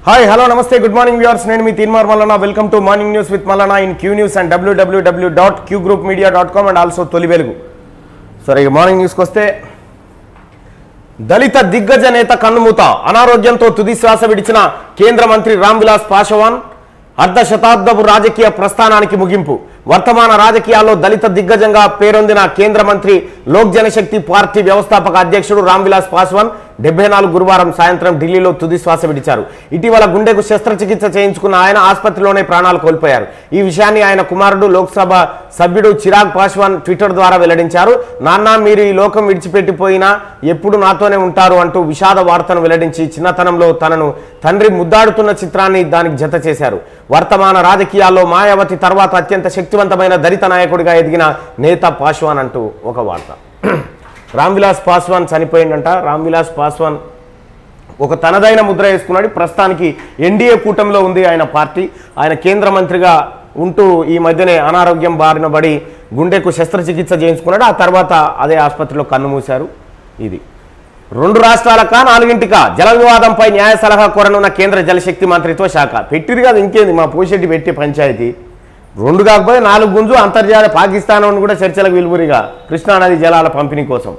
Hi hello namaste good morning viewers నేను మీ Teenmar Mallanna welcome to morning news with Mallanna in Q news and W W W dot Q group media dot com and also Tholi Velugu సరే ఇక morning న్యూస్కి వస్తే దళిత దిగ్గజ నేత కన్నుమూత అనారోగ్యంతో తుది శ్వాస విడిచిన కేంద్ర మంత్రి రామ్ విలాస్ పాశ్వాన్ అర్ధ శతాబ్దపు రాజకీయ ప్రస్థానానికి ముగింపు వర్తమాన రాజకీయాల్లో దళిత దిగ్గజంగా పేరొందిన కేంద్ర మంత్రి లోక్ జనశక్తి పార్టీ వ్యవస్థాపక అధ్యక్షుడు రామ్ విలాస్ పాశ్వాన్ డెబ్బై నాలుగు గురువారం సాయంత్రం ఢిల్లీలో తుది శ్వాస విడిచారు ఇటీవల గుండెకు శస్త్రచికిత్స చేయించుకున్న ఆయన ఆసుపత్రిలోనే ప్రాణాలు కోల్పోయారు ఈ విషయాన్ని ఆయన కుమారుడు లోక్సభ సభ్యుడు చిరాగ్ పాశ్వాన్ ట్విట్టర్ ద్వారా వెల్లడించారు నాన్న మీరు ఈ లోకం విడిచిపెట్టిపోయినా ఎప్పుడు నాతోనే ఉంటారు అంటూ విషాద వార్తను వెల్లడించి చిన్నతనంలో తనను తండ్రి ముద్దాడుతున్న చిత్రాన్ని దానికి జత చేశారు వర్తమాన రాజకీయాల్లో మాయావతి తర్వాత అత్యంత శక్తివంతమైన దళిత నాయకుడిగా ఎదిగిన నేత పాశ్వాన్ అంటూ ఒక వార్త రామ్ విలాస్ పాస్వాన్ చనిపోయిందంట రామ్ విలాస్ పాస్వాన్ ఒక తనదైన ముద్ర వేసుకున్నాడు ప్రస్తుతానికి ఎన్డీఏ కూటమిలో ఉంది ఆయన పార్టీ ఆయన కేంద్ర మంత్రిగా ఉంటూ ఈ మధ్యనే అనారోగ్యం బారిన పడి గుండెకు శస్త్రచికిత్స చేయించుకున్నాడు ఆ తర్వాత అదే ఆసుపత్రిలో కన్నుమూశారు ఇది రెండు రాష్ట్రాలకా నాలుగింటికా జల వివాదంపై న్యాయ సలహా కోరనున్న కేంద్ర జలశక్తి మంత్రిత్వ శాఖ పెట్టిరు కదా ఇంకేంది మా పోషెట్టి పెట్టే పంచాయతీ రెండు కాకపోతే నాలుగు గుంజు అంతర్జాతీయ పాకిస్తాన్ వాడిని కూడా చర్చలకు విలువరిగా కృష్ణానది జలాల పంపిణీ కోసం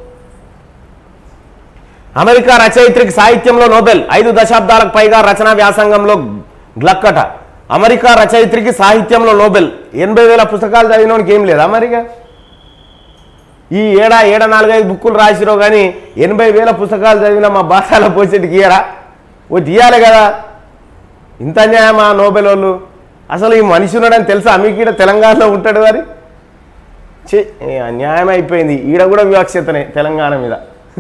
అమెరికా రచయిత్రికి సాహిత్యంలో నోబెల్ ఐదు దశాబ్దాలకు పైగా రచనా వ్యాసంగంలో గ్లక్కట అమెరికా రచయిత్రికి సాహిత్యంలో నోబెల్ ఎనభై వేల పుస్తకాలు చదివినోనికి ఏం లేదు అమెరికా ఈ ఏడా ఏడ నాలుగైదు బుక్కులు రాసిరో కానీ ఎనభై వేల పుస్తకాలు చదివిన మా భాషల పోసేటికి ఇయ్యరా ఓ తీయాలి కదా ఇంత అన్యాయమా నోబెల్ వాళ్ళు అసలు ఈ మనిషి ఉన్నాడని తెలుసా మీకు ఈడ తెలంగాణలో ఉంటాడు వారి చే అన్యాయం అయిపోయింది ఈడ కూడా వివక్షతనే తెలంగాణ మీద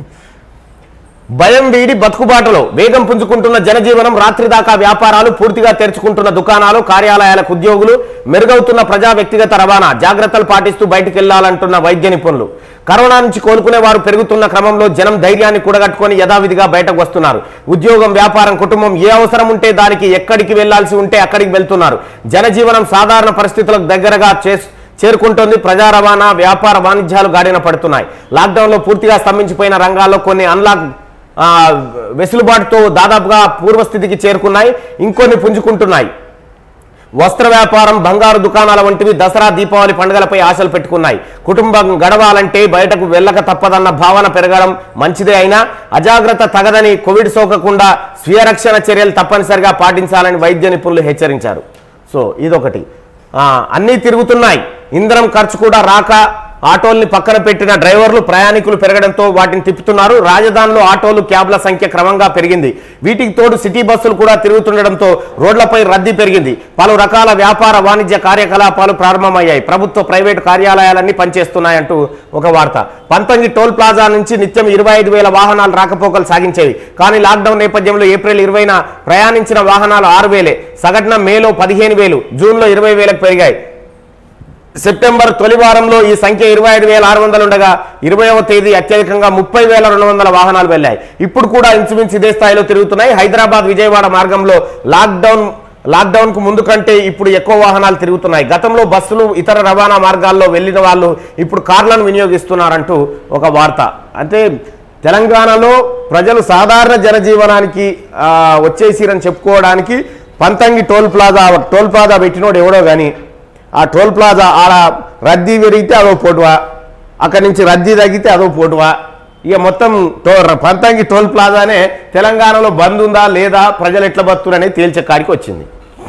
భయం వీడి బతుకుబాటులో వేగం పుంజుకుంటున్న జనజీవనం రాత్రి దాకా వ్యాపారాలు పూర్తిగా తెరుచుకుంటున్న దుకాణాలు కార్యాలయాలకు ఉద్యోగులు మెరుగవుతున్న ప్రజా వ్యక్తిగత రవాణా జాగ్రత్తలు పాటిస్తూ బయటికి వెళ్లాలంటున్న వైద్య నిపుణులు కరోనా నుంచి కోలుకునే వారు పెరుగుతున్న క్రమంలో జనం ధైర్యాన్ని కూడగట్టుకొని యథావిధిగా బయటకు వస్తున్నారు ఉద్యోగం వ్యాపారం కుటుంబం ఏ అవసరం ఉంటే దానికి ఎక్కడికి వెళ్లాల్సి ఉంటే అక్కడికి వెళ్తున్నారు జనజీవనం సాధారణ పరిస్థితులకు దగ్గరగా చేసు చేరుకుంటోంది ప్రజా రవాణా వ్యాపార వాణిజ్యాలు గాడిన పడుతున్నాయి లాక్డౌన్లో పూర్తిగా స్తంభించిపోయిన రంగాల్లో కొన్ని అన్లాక్ ఆ, వెసులుబాటుతో దాదాపుగా పూర్వస్థితికి చేరుకున్నాయి ఇంకొన్ని పుంజుకుంటున్నాయి వస్త్ర వ్యాపారం బంగారు దుకాణాల వంటివి దసరా దీపావళి పండుగలపై ఆశలు పెట్టుకున్నాయి కుటుంబం గడవాలంటే బయటకు వెళ్ళక తప్పదన్న భావన పెరగడం మంచిదే అయినా అజాగ్రత్త తగదని కోవిడ్ సోకకుండా స్వీయ రక్షణ చర్యలు తప్పనిసరిగా పాటించాలని వైద్య నిపుణులు హెచ్చరించారు సో ఇదొకటి ఆ, అన్నీ తిరుగుతున్నాయి ఇంధనం ఖర్చు కూడా రాక ఆటోల్ని పక్కన పెట్టిన డ్రైవర్లు ప్రయాణికులు పెరగడంతో వాటిని తిప్పుతున్నారు రాజధానిలో ఆటోలు క్యాబ్ల సంఖ్య క్రమంగా పెరిగింది వీటికి తోడు సిటీ బస్సులు కూడా తిరుగుతుండడంతో రోడ్లపై రద్దీ పెరిగింది పలు రకాల వ్యాపార వాణిజ్య కార్యకలాపాలు ప్రారంభమయ్యాయి ప్రభుత్వ ప్రైవేటు కార్యాలయాలన్నీ పనిచేస్తున్నాయంటూ ఒక వార్త పంతంగి టోల్ ప్లాజా నుంచి నిత్యం ఇరవై ఐదు వేల వాహనాలు రాకపోకలు సాగించేవి కానీ లాక్డౌన్ నేపథ్యంలో ఏప్రిల్ ఇరవైన ప్రయాణించిన వాహనాలు ఆరు వేలే సగటున మేలో పదిహేను వేలు జూన్లో ఇరవై వేలకు పెరిగాయి సెప్టెంబర్ తొలి వారంలో ఈ సంఖ్య ఇరవై ఐదు వేల ఆరు వందలు ఉండగా ఇరవైవ తేదీ అత్యధికంగా ముప్పై వేల రెండు వందల వాహనాలు వెళ్ళాయి ఇప్పుడు కూడా ఇంచుమించు ఇదే స్థాయిలో తిరుగుతున్నాయి హైదరాబాద్ విజయవాడ మార్గంలో లాక్డౌన్ లాక్డౌన్ కు ముందు కంటే ఇప్పుడు ఎక్కువ వాహనాలు తిరుగుతున్నాయి గతంలో బస్సులు ఇతర రవాణా మార్గాల్లో వెళ్ళిన వాళ్ళు ఇప్పుడు కార్లను వినియోగిస్తున్నారంటూ ఒక వార్త అంటే తెలంగాణలో ప్రజలు సాధారణ జనజీవనానికి ఆ, వచ్చేసిరని చెప్పుకోవడానికి Panthangi toll plaza toll plaza పెట్టినోడు ఎవడో కానీ ఆ టోల్ ప్లాజా ఆడ రద్దీ పెరిగితే అదో పోటువా అక్కడి నుంచి రద్దీ తగ్గితే అదో పోటువా ఇక మొత్తం టో పంతంగి టోల్ ప్లాజానే తెలంగాణలో బంద్ ఉందా లేదా ప్రజలు ఎట్లా బతుకురనేది తేల్చే కాడికి వచ్చింది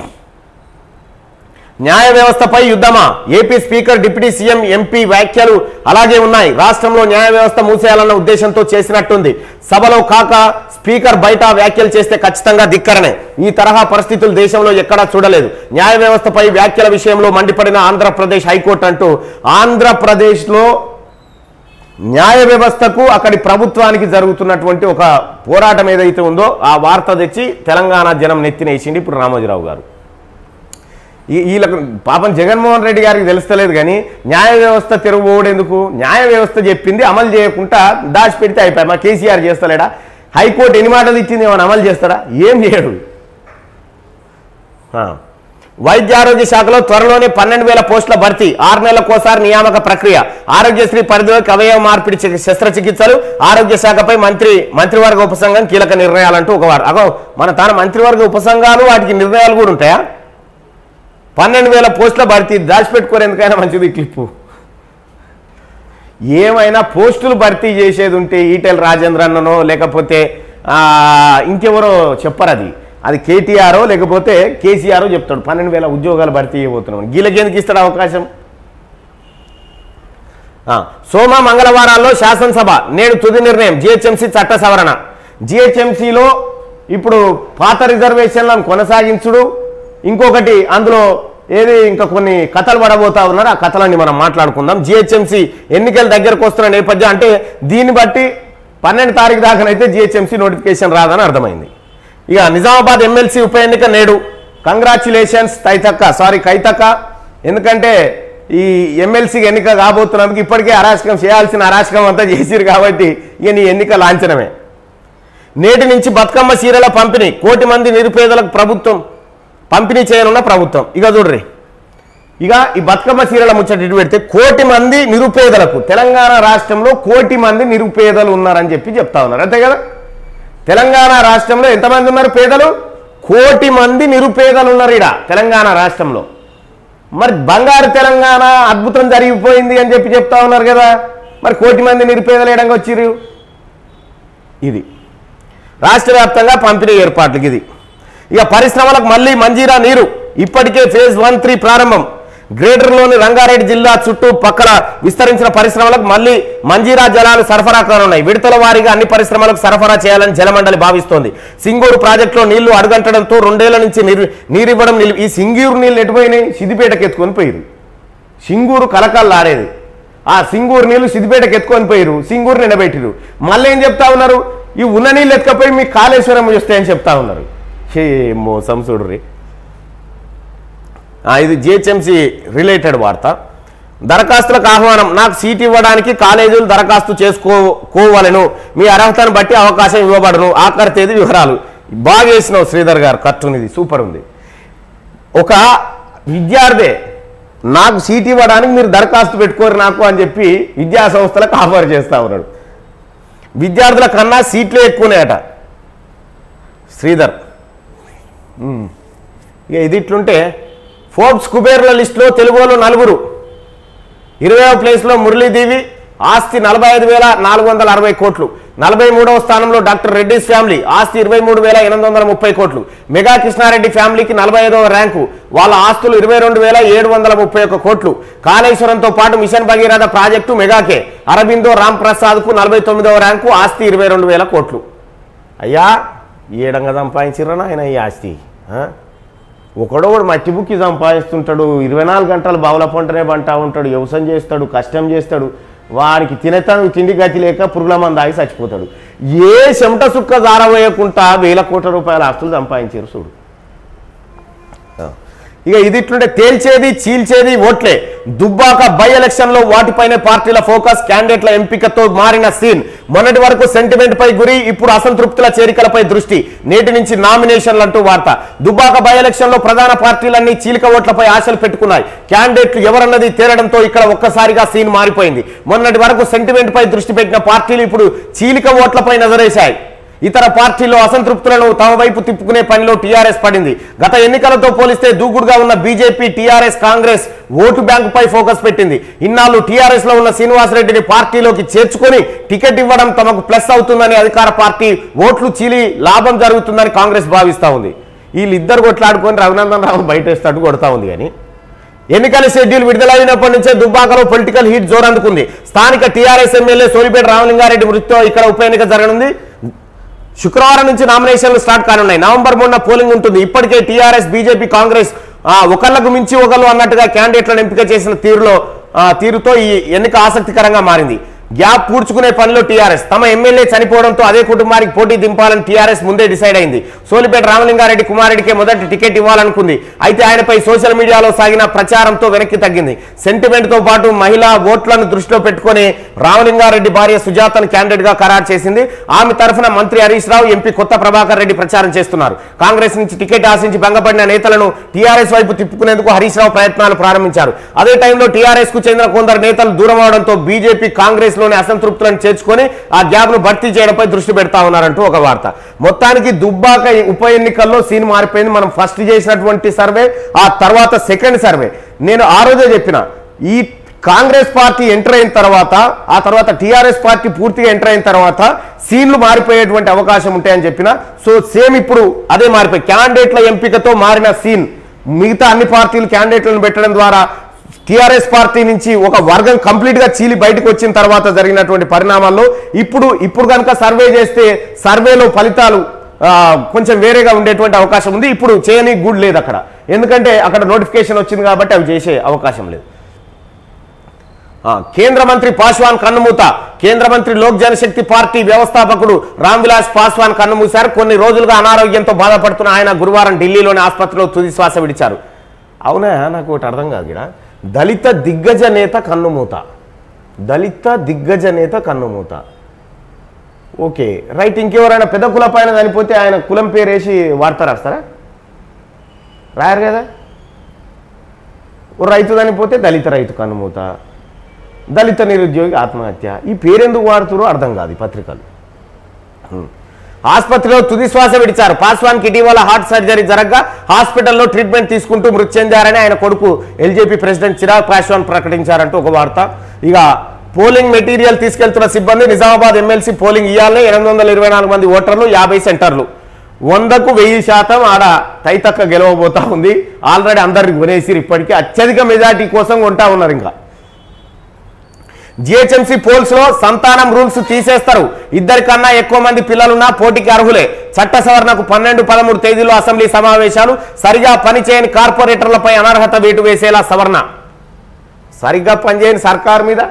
న్యాయ వ్యవస్థపై యుద్ధమా AP speaker deputy CM MP వ్యాఖ్యలు అలాగే ఉన్నాయి రాష్ట్రంలో న్యాయ వ్యవస్థ మూసేయాలన్న ఉద్దేశంతో చేసినట్టుంది సభలో కాక స్పీకర్ బయట వ్యాఖ్యలు చేస్తే ఖచ్చితంగా ధిక్కరనే ఈ తరహా పరిస్థితులు దేశంలో ఎక్కడా చూడలేదు న్యాయ వ్యవస్థపై వ్యాఖ్యల విషయంలో మండిపడిన ఆంధ్రప్రదేశ్ హైకోర్టు అంటూ ఆంధ్రప్రదేశ్లో న్యాయ వ్యవస్థకు అక్కడి ప్రభుత్వానికి జరుగుతున్నటువంటి ఒక పోరాటం ఏదైతే ఉందో ఆ వార్త తెచ్చి తెలంగాణ జనం నెత్తినేసిండి ఇప్పుడు రామోజీరావు గారు ఈ వీళ్ళకు పాపం జగన్మోహన్ రెడ్డి గారికి తెలుస్తలేదు కానీ న్యాయ వ్యవస్థ తిరుగుబోడెందుకు న్యాయ వ్యవస్థ చెప్పింది అమలు చేయకుండా దాచిపెడితే అయిపోయి మా కేసీఆర్ చేస్తలేడా హైకోర్టు ఎన్ని మాటలు ఇచ్చింది ఏమైనా అమలు చేస్తాడా ఏం చేయడు ఆ. వైద్య ఆరోగ్య శాఖలో త్వరలోనే పన్నెండు వేల పోస్టుల భర్తీ ఆరు నెలలకోసారి నియామక ప్రక్రియ ఆరోగ్యశ్రీ పరిధిలోకి అవయవ మార్పిడి చి- శస్త్రచికిత్సలు ఆరోగ్య శాఖపై మంత్రి మంత్రివర్గ ఉపసంఘం కీలక నిర్ణయాలంటూ ఒక వారు అగో మన తాను మంత్రివర్గ ఉపసంఘాలు వాటికి నిర్ణయాలు కూడా ఉంటాయా పన్నెండు వేల పోస్టుల భర్తీ దాచిపెట్టుకోరేందుకైనా మంచిది ఈ క్లిప్పు ఏమైనా పోస్టులు భర్తీ చేసేది ఉంటే ఈటెల్ రాజేంద్రన్ననో లేకపోతే ఆ, ఇంకెవరో చెప్పరు అది అది కేటీఆరో లేకపోతే కేసీఆరో చెప్తాడు పన్నెండు వేల ఉద్యోగాలు భర్తీ చేయబోతున్నాం గీలకెందుకు ఇస్తాడు అవకాశం ఆ, సోమ మంగళవారాల్లో శాసనసభ నేడు తుది నిర్ణయం జిహెచ్ఎంసీ చట్ట సవరణ జిహెచ్ఎంసీలో ఇప్పుడు పాత రిజర్వేషన్లను కొనసాగించుడు ఇంకొకటి అందులో ఏది ఇంకా కొన్ని కథలు పడబోతా ఉన్నారు ఆ కథలన్నీ మనం మాట్లాడుకుందాం జిహెచ్ఎంసీ ఎన్నికలు దగ్గరకు వస్తున్న నేపథ్యం అంటే దీన్ని బట్టి పన్నెండు తారీఖు దాకానైతే జిహెచ్ఎంసీ నోటిఫికేషన్ రాదని అర్థమైంది ఇక నిజామాబాద్ ఎమ్మెల్సీ ఉప ఎన్నిక నేడు కంగ్రాచులేషన్స్ తైతక్క సారీ కైతక్క ఎందుకంటే ఈ ఎమ్మెల్సీకి ఎన్నిక కాబోతున్నందుకు ఇప్పటికే అరాచకం చేయాల్సిన అరాచకం అంతా చేసిరు కాబట్టి ఇక నీ ఎన్నిక లాంఛనమే నేటి నుంచి బతుకమ్మ చీరల పంపిణీ కోటి మంది నిరుపేదలకు ప్రభుత్వం పంపిణీ చేయనున్న ప్రభుత్వం ఇక చూడ్రి ఇక ఈ బతుకమ్మ చీరల ముచ్చట ఇటు పెడితే కోటి మంది నిరుపేదలకు తెలంగాణ రాష్ట్రంలో కోటి మంది నిరుపేదలు ఉన్నారని చెప్పి చెప్తా ఉన్నారు అంతే కదా తెలంగాణ రాష్ట్రంలో ఎంతమంది ఉన్నారు పేదలు కోటి మంది నిరుపేదలు ఉన్నారు ఇడ తెలంగాణ రాష్ట్రంలో మరి బంగారు తెలంగాణ అద్భుతం జరిగిపోయింది అని చెప్పి చెప్తా ఉన్నారు కదా మరి కోటి మంది నిరుపేదలు ఎడంగా వచ్చిర్రు ఇది రాష్ట్ర వ్యాప్తంగా పంపిణీ ఏర్పాట్లకి ఇది ఇక పరిశ్రమలకు మళ్ళీ మంజీరా నీరు ఇప్పటికే ఫేజ్ వన్ త్రీ ప్రారంభం గ్రేటర్లోని రంగారెడ్డి జిల్లా చుట్టూ పక్కల విస్తరించిన పరిశ్రమలకు మళ్ళీ మంజీరా జలాలు సరఫరా కానున్నాయి విడతల వారీగా అన్ని పరిశ్రమలకు సరఫరా చేయాలని జలమండలి భావిస్తోంది సింగూరు ప్రాజెక్టులో నీళ్లు అడుగంటడంతో రెండేళ్ల నుంచి నీరు నీరివ్వడం నిల్- ఈ సింగూరు నీళ్లు ఎటుపోయినాయి సిద్దిపేటకి ఎత్తుకొని పోయిరు సింగూరు కలకల్లాడేది ఆ సింగూరు నీళ్లు సిద్దిపేటకి ఎత్తుకొని పోయిరు సింగూరు నిండబెట్టిరు మళ్ళీ ఏం చెప్తా ఉన్నారు ఈ ఉన్న నీళ్ళు ఎత్తుకపోయి మీ కాళేశ్వరం వస్తాయని చెప్తా ఉన్నారు హే మోసం చూడుర్రి ఆ, ఇది జిహెచ్ఎంసి రిలేటెడ్ వార్త దరఖాస్తులకు ఆహ్వానం నాకు సీట్ ఇవ్వడానికి కాలేజీలు దరఖాస్తు చేసుకోవాలను మీ అర్హతను బట్టి అవకాశం ఇవ్వబడను ఆఖరి తేదీ వివరాలు బాగా వేసినావు శ్రీధర్ గారు కార్టూన్ ఇది సూపర్ ఉంది ఒక విద్యార్థి నాకు సీట్ ఇవ్వడానికి మీరు దరఖాస్తు పెట్టుకోరు నాకు అని చెప్పి విద్యా సంస్థలకు ఆఫర్ చేస్తా ఉన్నాడు విద్యార్థుల కన్నా సీట్లే ఎక్కువనేట శ్రీధర్ ఉమ్. ఇక ఇది ఇట్లుంటే ఫోర్బ్స్ కుబేర్ల లిస్టులో తెలుగు వాళ్ళు నలుగురు ఇరవై ప్లేస్లో మురళీదేవి ఆస్తి నలభై ఐదు వేల నాలుగు వందల అరవై కోట్లు నలభై మూడవ స్థానంలో డాక్టర్ రెడ్డిస్ ఫ్యామిలీ ఆస్తి ఇరవై మూడు వేల ఎనిమిది వందల ముప్పై కోట్లు మెగా కృష్ణారెడ్డి ఫ్యామిలీకి నలభై ఐదవ ర్యాంకు వాళ్ళ ఆస్తులు ఇరవై రెండు వేల ఏడు వందల ముప్పై ఒక్క కోట్లు కాళేశ్వరంతో పాటు మిషన్ భగీరథ ప్రాజెక్టు మెగాకే అరబిందో రామ్ ప్రసాద్కు నలభై తొమ్మిదవ ర్యాంకు ఆస్తి ఇరవై రెండు వేల కోట్లు అయ్యా ఏడంగా సంపాదించిర్రనా ఆయన ఈ ఆస్తి ఆ? ఒకడో ఒకడు మట్టి బుక్కి సంపాదిస్తుంటాడు ఇరవై నాలుగు గంటలు బావుల పంటనే పంటా ఉంటాడు వ్యవసాయం చేస్తాడు కష్టం చేస్తాడు వారికి తినేతాను తిండి గతి లేక పురుగుల మంది ఆగి చచ్చిపోతాడు ఏ చెమట సుక్క జారవేయకుండా వేల కోట్ల రూపాయల ఆస్తులు సంపాదించారు చూడు ఆ. ఇక ఇది ఇట్లుంటే తేల్చేది చీల్చేది ఓట్లే దుబ్బాక బై ఎలక్షన్ లో వాటిపైనే పార్టీల ఫోకస్ క్యాండిడేట్ల ఎంపికతో మారిన సీన్ మొన్నటి వరకు సెంటిమెంట్ పై గురి ఇప్పుడు అసంతృప్తుల చేరికలపై దృష్టి నేటి నుంచి నామినేషన్లు అంటూ వార్త దుబ్బాక బై ఎలక్షన్ లో ప్రధాన పార్టీలన్నీ చీలిక ఓట్లపై ఆశలు పెట్టుకున్నాయి క్యాండిడేట్లు ఎవరన్నది తేలడంతో ఇక్కడ ఒక్కసారిగా సీన్ మారిపోయింది మొన్నటి వరకు సెంటిమెంట్ పై దృష్టి పెట్టిన పార్టీలు ఇప్పుడు చీలిక ఓట్లపై నజరేశాయి ఇతర పార్టీల్లో అసంతృప్తులను తమ వైపు తిప్పుకునే పనిలో టీఆర్ఎస్ పడింది గత ఎన్నికలతో పోలిస్తే దూకుడుగా ఉన్న బీజేపీ టీఆర్ఎస్ కాంగ్రెస్ ఓటు బ్యాంకుపై ఫోకస్ పెట్టింది ఇన్నాళ్ళు టీఆర్ఎస్ లో ఉన్న శ్రీనివాసరెడ్డిని పార్టీలోకి చేర్చుకొని టికెట్ ఇవ్వడం తమకు ప్లస్ అవుతుందని అధికార పార్టీ ఓట్లు చీలి లాభం జరుగుతుందని కాంగ్రెస్ భావిస్తా ఉంది వీళ్ళిద్దరు కొట్లాడుకొని రఘునందన్ రావు బయటేస్తాడు కొడతా ఉంది కానీ ఎన్నికల షెడ్యూల్ విడుదలైనప్పటి నుంచే దుబ్బాకలో పొలిటికల్ హీట్ జోరందుకుంది స్థానిక టీఆర్ఎస్ ఎమ్మెల్యే సోలిపేట రామలింగారెడ్డి మృతితో ఇక్కడ ఉప ఎన్నిక జరగనుంది శుక్రవారం నుంచి నామినేషన్లు స్టార్ట్ కానున్నాయి నవంబర్ మూడున పోలింగ్ ఉంటుంది ఇప్పటికే టీఆర్ఎస్ బీజేపీ కాంగ్రెస్ ఆ, ఒకళ్ళకు మించి ఒకళ్ళు అన్నట్టుగా క్యాండిడేట్లను ఎంపిక చేసిన తీరులో ఆ, తీరుతో ఈ ఎన్నిక ఆసక్తికరంగా మారింది గ్యాప్ పూడ్చుకునే పనిలో టీఆర్ఎస్ తమ ఎమ్మెల్యే చనిపోవడంతో అదే కుటుంబానికి పోటీ దింపాలని టీఆర్ఎస్ ముందే డిసైడ్ అయింది సోలిపేట రామలింగారెడ్డి కుమారుడికే మొదటి టికెట్ ఇవ్వాలనుకుంది అయితే ఆయనపై సోషల్ మీడియాలో సాగిన ప్రచారంతో వెనక్కి తగ్గింది సెంటిమెంట్ తో పాటు మహిళా ఓట్లను దృష్టిలో పెట్టుకొని రామలింగారెడ్డి భార్య సుజాతను క్యాండిడేట్ గా ఖరారు చేసింది ఆమె తరఫున మంత్రి హరీష్ రావు ఎంపీ కొత్త ప్రభాకర్ రెడ్డి ప్రచారం చేస్తున్నారు కాంగ్రెస్ నుంచి టికెట్ ఆశించి భంగపడిన నేతలను టీఆర్ఎస్ వైపు తిప్పుకునేందుకు హరీష్ రావు ప్రయత్నాలు ప్రారంభించారు అదే టైంలో టీఆర్ఎస్ కు చెందిన కొందరు నేతలు దూరం అవడంతో బీజేపీ కాంగ్రెస్ లోని అసంతృప్తులను చేర్చుకొని ఆ గ్యాప్ ను భర్తీ చేయడంపై దృష్టి పెడతా ఉన్నారంటూ ఒక వార్త మొత్తానికి దుబ్బాక ఉప ఎన్నికల్లో సీన్ మారిపోయింది మనం ఫస్ట్ చేసినటువంటి సర్వే ఆ తర్వాత సెకండ్ సర్వే నేను ఆ రోజే చెప్పిన ఈ కాంగ్రెస్ పార్టీ ఎంటర్ అయిన తర్వాత ఆ తర్వాత టీఆర్ఎస్ పార్టీ పూర్తిగా ఎంటర్ అయిన తర్వాత సీన్లు మారిపోయేటువంటి అవకాశం ఉంటాయని చెప్పిన సో సేమ్ ఇప్పుడు అదే మారిపోయి క్యాండిడేట్ల ఎంపికతో మారిన సీన్ మిగతా అన్ని పార్టీలు క్యాండిడేట్లను పెట్టడం ద్వారా టీఆర్ఎస్ పార్టీ నుంచి ఒక వర్గం కంప్లీట్ గా చీలి బయటకు వచ్చిన తర్వాత జరిగినటువంటి పరిణామాల్లో ఇప్పుడు ఇప్పుడు కనుక సర్వే చేస్తే సర్వేలో ఫలితాలు ఆ, కొంచెం వేరేగా ఉండేటువంటి అవకాశం ఉంది ఇప్పుడు చేయని గుడ్ లేదు అక్కడ ఎందుకంటే అక్కడ నోటిఫికేషన్ వచ్చింది కాబట్టి అవి చేసే అవకాశం లేదు ఆ, కేంద్ర మంత్రి పాస్వాన్ కన్నుమూత కేంద్ర మంత్రి లోక్ జనశక్తి పార్టీ వ్యవస్థాపకుడు రామ్ విలాస్ పాస్వాన్ కన్నుమూశారు కొన్ని రోజులుగా అనారోగ్యంతో బాధపడుతున్న ఆయన గురువారం ఢిల్లీలోని ఆసుపత్రిలో తుది శ్వాస విడిచారు అవునా నాకు ఒకటి అర్థం కాదు ఇక్కడ దళిత దిగ్గజ నేత కన్నుమూత దళిత దిగ్గజ నేత కన్నుమూత ఓకే రైట్ ఇంకెవరైనా పెద్ద కుల పైన చనిపోతే ఆయన కులం పేరు వేసి వార్త రాస్తారా రాయరు కదా ఓ రైతు చనిపోతే దళిత రైతు కన్నుమూత దళిత నిరుద్యోగి ఆత్మహత్య ఈ పేరెందుకు వాడుతురో అర్థం కాదు ఈ పత్రికలు హ్మ్. ఆసుపత్రిలో తుది శ్వాస విడిచారు పాస్వాన్కి ఇటీవల హార్ట్ సర్జరీ జరగగా హాస్పిటల్లో ట్రీట్మెంట్ తీసుకుంటూ మృతి చెందారని ఆయన కొడుకు ఎల్జేపీ ప్రెసిడెంట్ చిరాగ్ పాస్వాన్ ప్రకటించారంటూ ఒక వార్త ఇక పోలింగ్ మెటీరియల్ తీసుకెళ్తున్న సిబ్బంది నిజామాబాద్ ఎమ్మెల్సీ పోలింగ్ ఇవ్వాలని ఎనిమిది వందల ఇరవై నాలుగు మంది ఓటర్లు యాభై సెంటర్లు వందకు వెయ్యి శాతం ఆడ తైతక్క గెలవబోతా ఉంది ఆల్రెడీ అందరికి కొనేసిరు ఇప్పటికీ అత్యధిక మెజార్టీ కోసం కొంటా ఉన్నారు ఇంకా జిహెచ్ఎంసీ పోల్స్ లో సంతానం రూల్స్ తీసేస్తారు ఇద్దరికన్నా ఎక్కువ మంది పిల్లలున్నా పోటీకి అర్హులే చట్ట సవరణకు పన్నెండు పదమూడు తేదీలో అసెంబ్లీ సమావేశాలు సరిగా పనిచేయని కార్పొరేటర్లపై అనర్హత వేటు వేసేలా సవరణ సరిగ్గా పనిచేయని సర్కార్ మీద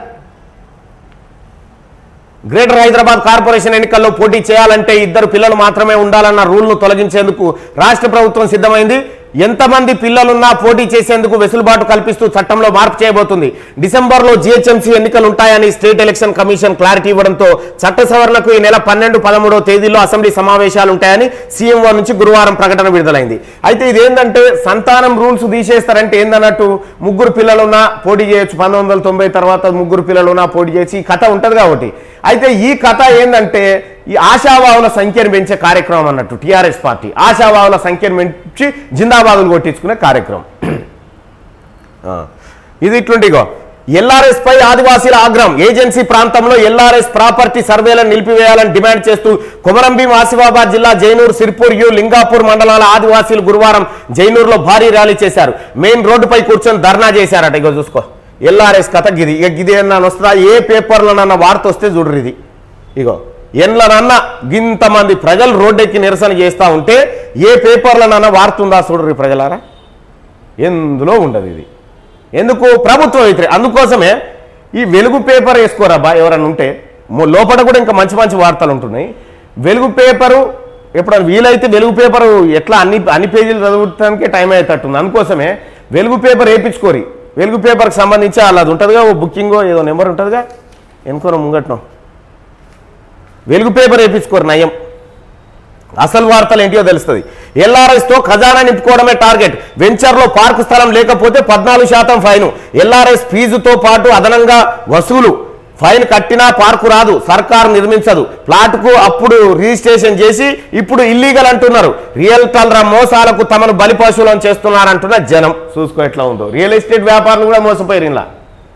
గ్రేటర్ హైదరాబాద్ కార్పొరేషన్ ఎన్నికల్లో పోటీ చేయాలంటే ఇద్దరు పిల్లలు మాత్రమే ఉండాలన్న రూల్ను తొలగించేందుకు రాష్ట్ర ప్రభుత్వం సిద్ధమైంది ఎంతమంది పిల్లలున్నా పోటీ చేసేందుకు వెసులుబాటు కల్పిస్తూ చట్టంలో మార్పు చేయబోతుంది డిసెంబర్లో జీహెచ్ఎంసీ ఎన్నికలు ఉంటాయని స్టేట్ ఎలక్షన్ కమిషన్ క్లారిటీ ఇవ్వడంతో చట్ట సవరణకు ఈ నెల పన్నెండు పదమూడవ తేదీలో అసెంబ్లీ సమావేశాలు ఉంటాయని సీఎంఓ నుంచి గురువారం ప్రకటన విడుదలైంది అయితే ఇదేంటంటే సంతానం రూల్స్ తీసేస్తారంటే ఏందన్నట్టు ముగ్గురు పిల్లలున్నా పోటీ చేయొచ్చు పంతొమ్మిది వందల తొంభై తర్వాత ముగ్గురు పిల్లలున్నా పోటీ చేయొచ్చు ఈ కథ ఉంటుంది కాబట్టి అయితే ఈ కథ ఏంటంటే ఈ ఆశావాహుల సంఖ్యను పెంచే కార్యక్రమం అన్నట్టు టిఆర్ఎస్ పార్టీ ఆశావాహుల సంఖ్యను పెంచి జిందాబాదులు కొట్టించుకునే కార్యక్రమం ఆ, ఇది ఇట్లుంటిగో ఎల్ఆర్ఎస్ పై ఆదివాసీల ఆగ్రహం ఏజెన్సీ ప్రాంతంలో ఎల్ఆర్ఎస్ ప్రాపర్టీ సర్వేలను నిలిపివేయాలని డిమాండ్ చేస్తూ కొమరంభీం ఆసిఫాబాద్ జిల్లా జైనూర్ సిర్పూర్ యు లింగాపూర్ మండలాల ఆదివాసీలు గురువారం జైనూర్లో భారీ ర్యాలీ చేశారు మెయిన్ రోడ్డుపై కూర్చొని ధర్నా చేశారట ఇగో చూసుకో ఎల్ఆర్ఎస్ కథ గిది ఇక గిది ఏమన్నా వస్తుందా ఏ పేపర్లోనన్నా వార్త వస్తే చూడరు ఇది ఇగో ఎన్లనన్నా గింతమంది ప్రజలు రోడ్డెక్కి నిరసన చేస్తూ ఉంటే ఏ పేపర్లనన్నా వార్త ఉందా చూడరు ప్రజలారా ఎందులో ఉండదు ఇది ఎందుకు ప్రభుత్వ వ్యతిరేక అందుకోసమే ఈ వెలుగు పేపర్ వేసుకోరా బా ఎవరన్నా ఉంటే మొ- లోపల కూడా ఇంకా మంచి మంచి వార్తలు ఉంటున్నాయి వెలుగు పేపరు ఎప్పుడైనా వీలైతే వెలుగు పేపరు ఎట్లా అన్ని అన్ని పేజీలు చదువుతానికే టైం అయ్యేటట్టుంది అందుకోసమే వెలుగు పేపర్ వేయించుకోరి వెలుగు పేపర్కి సంబంధించి అలా అది ఉంటుందిగా ఓ బుకింగో ఏదో నెంబర్ ఉంటుందిగా ఎనుకోన ముంగట్నో వెలుగు పేపర్ వేయించుకోరు నయం అసలు వార్తలు ఏంటియో తెలుస్తుంది ఎల్ఆర్ఎస్ తో ఖజానా నింపుకోవడమే టార్గెట్ వెంచర్ లో పార్కు స్థలం లేకపోతే పద్నాలుగు శాతం ఫైన్ ఎల్ఆర్ఎస్ ఫీజుతో పాటు అదనంగా వసూలు ఫైన్ కట్టినా పార్కు రాదు సర్కారు నిర్మించదు ప్లాట్ కు అప్పుడు రిజిస్ట్రేషన్ చేసి ఇప్పుడు ఇల్లీగల్ అంటున్నారు రియల్టర్ల మోసాలకు తమను బలి పశువులను చేస్తున్నారంటున్న జనం చూసుకో ఎట్లా ఉందో రియల్ ఎస్టేట్ వ్యాపారులు కూడా మోసపోయారు ఇలా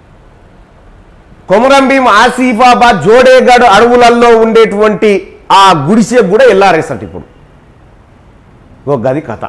కొమరంభీం ఆసిఫాబాద్ జోడేగఢ్ అడవులలో ఉండేటువంటి ఆ గుడిసె కూడా ఎల్ఆర్ఎస్ అంట ఇప్పుడు ఓ గది కథ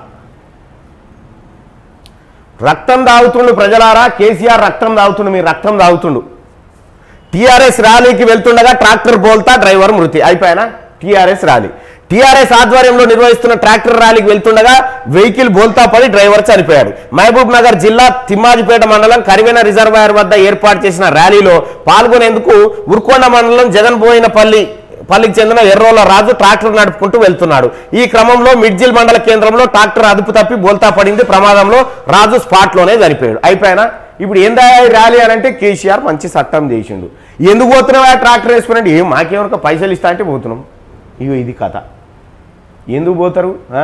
రక్తం తాగుతుండు ప్రజలారా కేసీఆర్ రక్తం తాగుతుండు మీ రక్తం తాగుతుండు టీఆర్ఎస్ ర్యాలీకి వెళ్తుండగా ట్రాక్టర్ బోల్తా డ్రైవర్ మృతి అయిపోయానా టీఆర్ఎస్ ర్యాలీ టీఆర్ఎస్ ఆధ్వర్యంలో నిర్వహిస్తున్న ట్రాక్టర్ ర్యాలీకి వెళ్తుండగా వెహికల్ బోల్తా పడి డ్రైవర్ చనిపోయాడు మహబూబ్ నగర్ జిల్లా తిమ్మాజిపేట మండలం కరివెన రిజర్వాయర్ వద్ద ఏర్పాటు చేసిన ర్యాలీలో పాల్గొనేందుకు ఉరుకొండ మండలం జగన్బోయినపల్లి పల్లికి చెందిన ఎర్రోల రాజు ట్రాక్టర్ నడుపుకుంటూ వెళ్తున్నాడు ఈ క్రమంలో మిడ్జిల్ మండల కేంద్రంలో ట్రాక్టర్ అదుపు తప్పి బోల్తా పడింది ప్రమాదంలో రాజు స్పాట్ లోనే చనిపోయాడు అయిపోయినా ఇప్పుడు ఏందా ఈ ర్యాలీ అని అంటే కేసీఆర్ మంచి చట్టం చేసిండు ఎందుకు పోతున్నావా ట్రాక్టర్ వేసుకున్నాడు ఏం మాకేమనుక పైసలు ఇస్తా అంటే పోతున్నాం ఇగో ఇది కథ ఎందుకు పోతారు ఆ?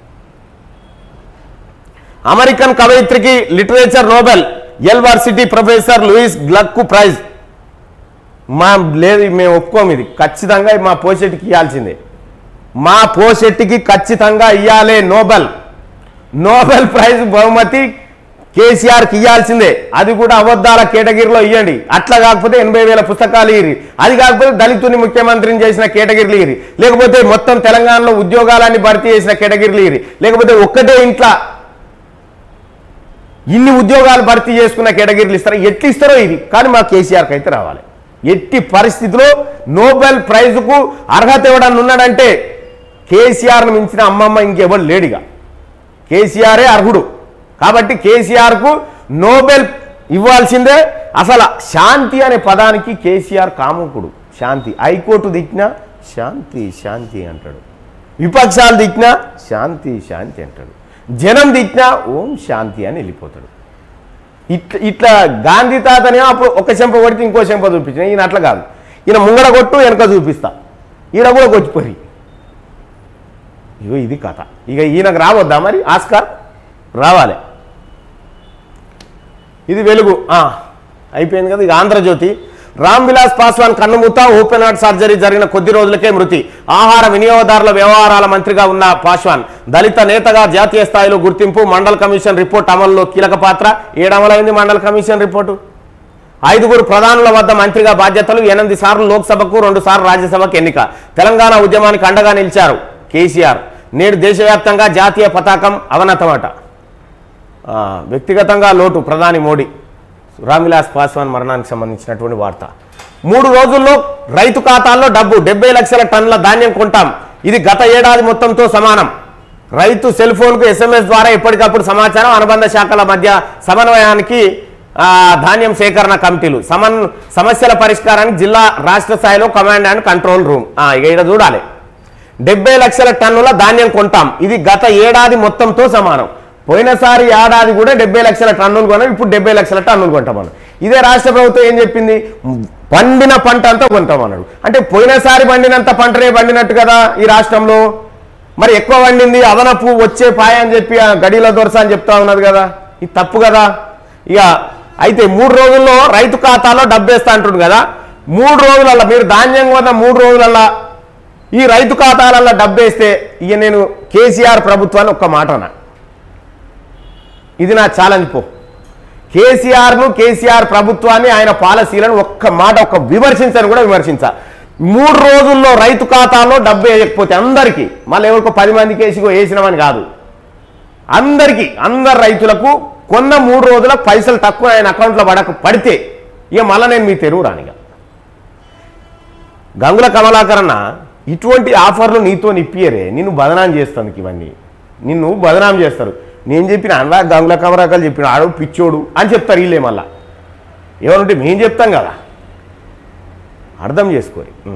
అమెరికన్ కవయిత్రికి literature Nobel university professor Louise గ్లక్కు ప్రైజ్ మా లేదు మేము ఒప్పుకోము ఇది ఖచ్చితంగా మా పోషెట్టికి ఇవ్వాల్సిందే మా పోషెట్టికి ఖచ్చితంగా ఇవ్వాలే నోబెల్ నోబెల్ ప్రైజ్ బహుమతి కేసీఆర్కి ఇవ్వాల్సిందే అది కూడా అబద్ధాల కేటగిరీలో ఇవ్వండి అట్లా కాకపోతే ఎనభై వేల పుస్తకాలు ఇరి అది కాకపోతే దళితుని ముఖ్యమంత్రిని చేసిన కేటగిరీలు ఇరి లేకపోతే మొత్తం తెలంగాణలో ఉద్యోగాలన్నీ భర్తీ చేసిన కేటగిరీలు ఇరి లేకపోతే ఒక్కటే ఇంట్లో ఇన్ని ఉద్యోగాలు భర్తీ చేసుకున్న కేటగిరీలు ఇస్తారో ఎట్లు ఇస్తారో ఇది కానీ మా కేసీఆర్కి అయితే రావాలి ఎట్టి పరిస్థితిలో నోబెల్ ప్రైజ్కు అర్హత ఎవడన్నా ఉన్నాడంటే కేసీఆర్ను మించిన అమ్మమ్మ ఇంకెవడు లేడిగా కేసీఆరే అర్హుడు కాబట్టి కేసీఆర్కు నోబెల్ ఇవ్వాల్సిందే అసలు శాంతి అనే పదానికి కేసీఆర్ కాముకుడు శాంతి హైకోర్టు దిక్కినా శాంతి శాంతి అంటాడు విపక్షాలు దిక్కినా శాంతి శాంతి అంటాడు జనం దిక్కినా ఓం శాంతి అని వెళ్ళిపోతాడు ఇట్లా ఇట్లా గాంధీ తాతనే అప్పుడు ఒక చెంప కొడితే ఇంకో చెంప చూపించిన ఈయన అట్లా కాదు ఈయన ముంగడ కొట్టు వెనక చూపిస్తా ఈయన కూడా కొచ్చిపోయి ఇగో ఇది కథ ఇక ఈయనకు రావద్దా మరి ఆస్కార్ రావాలి ఇది వెలుగు ఆ, అయిపోయింది కదా ఇక ఆంధ్రజ్యోతి రామ్ విలాస్ పాస్వాన్ కన్నుమూత ఓపెన్ హార్ట్ సర్జరీ జరిగిన కొద్ది రోజులకే మృతి ఆహార వినియోగదారుల వ్యవహారాల మంత్రిగా ఉన్న పాస్వాన్ దళిత నేతగా జాతీయ స్థాయిలో గుర్తింపు మండల్ కమిషన్ రిపోర్ట్ అమలులో కీలక పాత్ర ఏడమలైంది మండల్ కమిషన్ రిపోర్టు ఐదుగురు ప్రధానుల వద్ద మంత్రిగా బాధ్యతలు ఎనిమిది సార్లు లోక్సభకు రెండు సార్లు రాజ్యసభకు ఎన్నిక తెలంగాణ ఉద్యమానికి అండగా నిలిచారు కేసీఆర్ నేడు దేశవ్యాప్తంగా జాతీయ పతాకం అవనతమట ఆ, వ్యక్తిగతంగా లోటు ప్రధాని మోడీ రామ్విలాస్ పాస్వాన్ మరణానికి సంబంధించినటువంటి వార్త మూడు రోజుల్లో రైతు ఖాతాల్లో డబ్బు డెబ్బై లక్షల టన్నుల ధాన్యం కొంటాం ఇది గత ఏడాది మొత్తంతో సమానం రైతు సెల్ ఫోన్కు ఎస్ఎంఎస్ ద్వారా ఎప్పటికప్పుడు సమాచారం అనుబంధ శాఖల మధ్య సమన్వయానికి ఆ, ధాన్యం సేకరణ కమిటీలు సమన్ సమస్యల పరిష్కారానికి జిల్లా రాష్ట్ర స్థాయిలో కమాండ్ అండ్ కంట్రోల్ రూమ్ ఆ, ఇక ఇక్కడ చూడాలి డెబ్బై లక్షల టన్నుల ధాన్యం కొంటాం ఇది గత ఏడాది మొత్తంతో సమానం పోయినసారి ఏడాది కూడా డెబ్బై లక్షల టన్నులు కొన్నాం ఇప్పుడు డెబ్బై లక్షల టన్నులు కొంటామన్నాడు ఇదే రాష్ట్ర ప్రభుత్వం ఏం చెప్పింది పండిన పంట అంతా కొంటామన్నాడు అంటే పోయినసారి పండినంత పంటనే పండినట్టు కదా ఈ రాష్ట్రంలో మరి ఎక్కువ పండింది అదనపు వచ్చే పాయ అని చెప్పి ఆ గడిలో దొరస అని చెప్తా ఉన్నది కదా ఇది తప్పు కదా ఇక అయితే మూడు రోజుల్లో రైతు ఖాతాలో డబ్బేస్తా అంటుండు కదా మూడు రోజులల్లా మీరు ధాన్యం కొన్న మూడు రోజులల్లా ఈ రైతు ఖాతాలలో డబ్బేస్తే ఇక నేను కేసీఆర్ ప్రభుత్వాన్ని ఒక్క మాట అన్నా ఇది నా ఛాలెంజ్ పో కేసీఆర్ను కేసీఆర్ ప్రభుత్వాన్ని ఆయన పాలసీలను ఒక్క మాట ఒక్క విమర్శించని కూడా విమర్శించా మూడు రోజుల్లో రైతు ఖాతాలో డబ్బు వేయకపోతే అందరికీ మళ్ళీ ఎవరికో పది మందికి వేసి వేసినామని కాదు అందరికీ అందరు రైతులకు కొన్న మూడు రోజులకు పైసలు తక్కువ ఆయన అకౌంట్లో పడక పడితే ఇక మళ్ళీ నేను మీ తెరువు రానిగా గంగుల కమలాకరణ ఇటువంటి ఆఫర్లు నీతో నిప్పియరే నిన్ను బదనాం చేస్తానికి ఇవన్నీ నిన్ను బదనాం చేస్తారు నేను చెప్పిన అన్నా గంగుల కమలాకలు చెప్పిన ఆడు పిచ్చోడు అని చెప్తారు వీళ్ళే మళ్ళా ఏమనుంటే మేము చెప్తాం కదా అర్థం చేసుకోరి ఉం.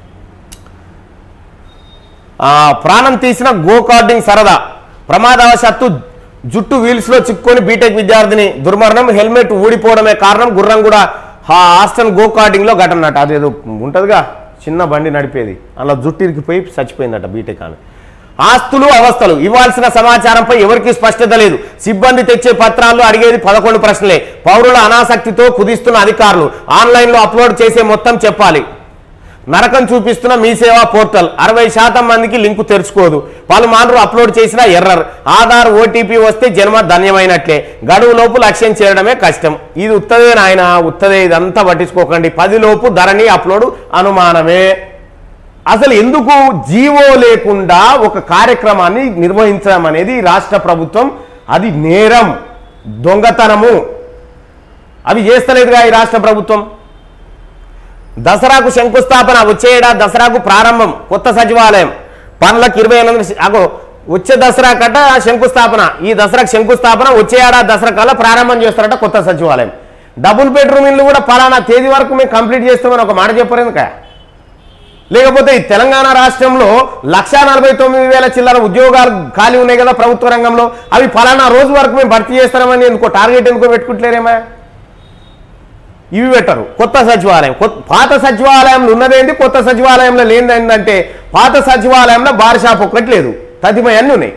ఆ, ప్రాణం తీసిన గో కార్డింగ్ సరదా ప్రమాదవశాత్తు జుట్టు వీల్స్ లో చిక్కుకొని బీటెక్ విద్యార్థిని దుర్మరణం హెల్మెట్ ఊడిపోవడమే కారణం గుర్రం కూడా హాస్టన్ గో కార్డింగ్ లో ఘటన అట అదేదో ఉంటదిగా చిన్న బండి నడిపేది అలా జుట్టు ఇరికిపోయి చచ్చిపోయిందట బీటెక్ అని ఆస్తులు అవస్థలు ఇవ్వాల్సిన సమాచారంపై ఎవరికీ స్పష్టత లేదు సిబ్బంది తెచ్చే పత్రాల్లో అడిగేది పదకొండు ప్రశ్నలే పౌరుల అనాసక్తితో కుదిస్తున్న అధికారులు ఆన్లైన్లో అప్లోడ్ చేసే మొత్తం చెప్పాలి నరకం చూపిస్తున్న మీ సేవా పోర్టల్ అరవై శాతం మందికి లింకు తెరుచుకోదు పలుమార్లు అప్లోడ్ చేసిన ఎర్రర్ ఆధార్ ఓటీపీ వస్తే జన్మ ధన్యమైనట్లే గడువు లోపు లక్ష్యం చేరడమే కష్టం ఇది ఉత్తదే నాయన ఉత్తదే ఇదంతా పట్టించుకోకండి పది లోపు ధరణి అప్లోడ్ అనుమానమే అసలు ఎందుకు జీవో లేకుండా ఒక కార్యక్రమాన్ని నిర్వహించడం అనేది ఈ రాష్ట్ర ప్రభుత్వం అది నేరం దొంగతనము అవి చేస్తలేదుగా ఈ రాష్ట్ర ప్రభుత్వం దసరాకు శంకుస్థాపన వచ్చే ఏడాది దసరాకు ప్రారంభం కొత్త సచివాలయం పనులకు ఇరవై ఎనిమిది అగో వచ్చే దసరా కట శంకుస్థాపన ఈ దసరాకు శంకుస్థాపన వచ్చే ఏడాది దసరా కల్లా ప్రారంభం చేస్తారట కొత్త సచివాలయం డబుల్ బెడ్రూమ్ ఇల్లు కూడా పలానా తేదీ వరకు మేము కంప్లీట్ చేస్తామని ఒక మాట చెప్పారు ఎందుక లేకపోతే ఈ తెలంగాణ రాష్ట్రంలో లక్షా నలభై తొమ్మిది వేల చిల్లర ఉద్యోగాలు ఖాళీ ఉన్నాయి కదా ప్రభుత్వ రంగంలో అవి ఫలానా రోజు వరకు మేము భర్తీ చేస్తామని ఎందుకో టార్గెట్ ఎందుకో పెట్టుకుంటలేరేమా ఇవి పెట్టరు కొత్త సచివాలయం కొత్త పాత సచివాలయంలో ఉన్నదేంటి కొత్త సచివాలయంలో లేనిది ఏంటంటే పాత సచివాలయంలో బార్ షాప్ ఒక్కటి లేదు తదిమయ అన్నీ ఉన్నాయి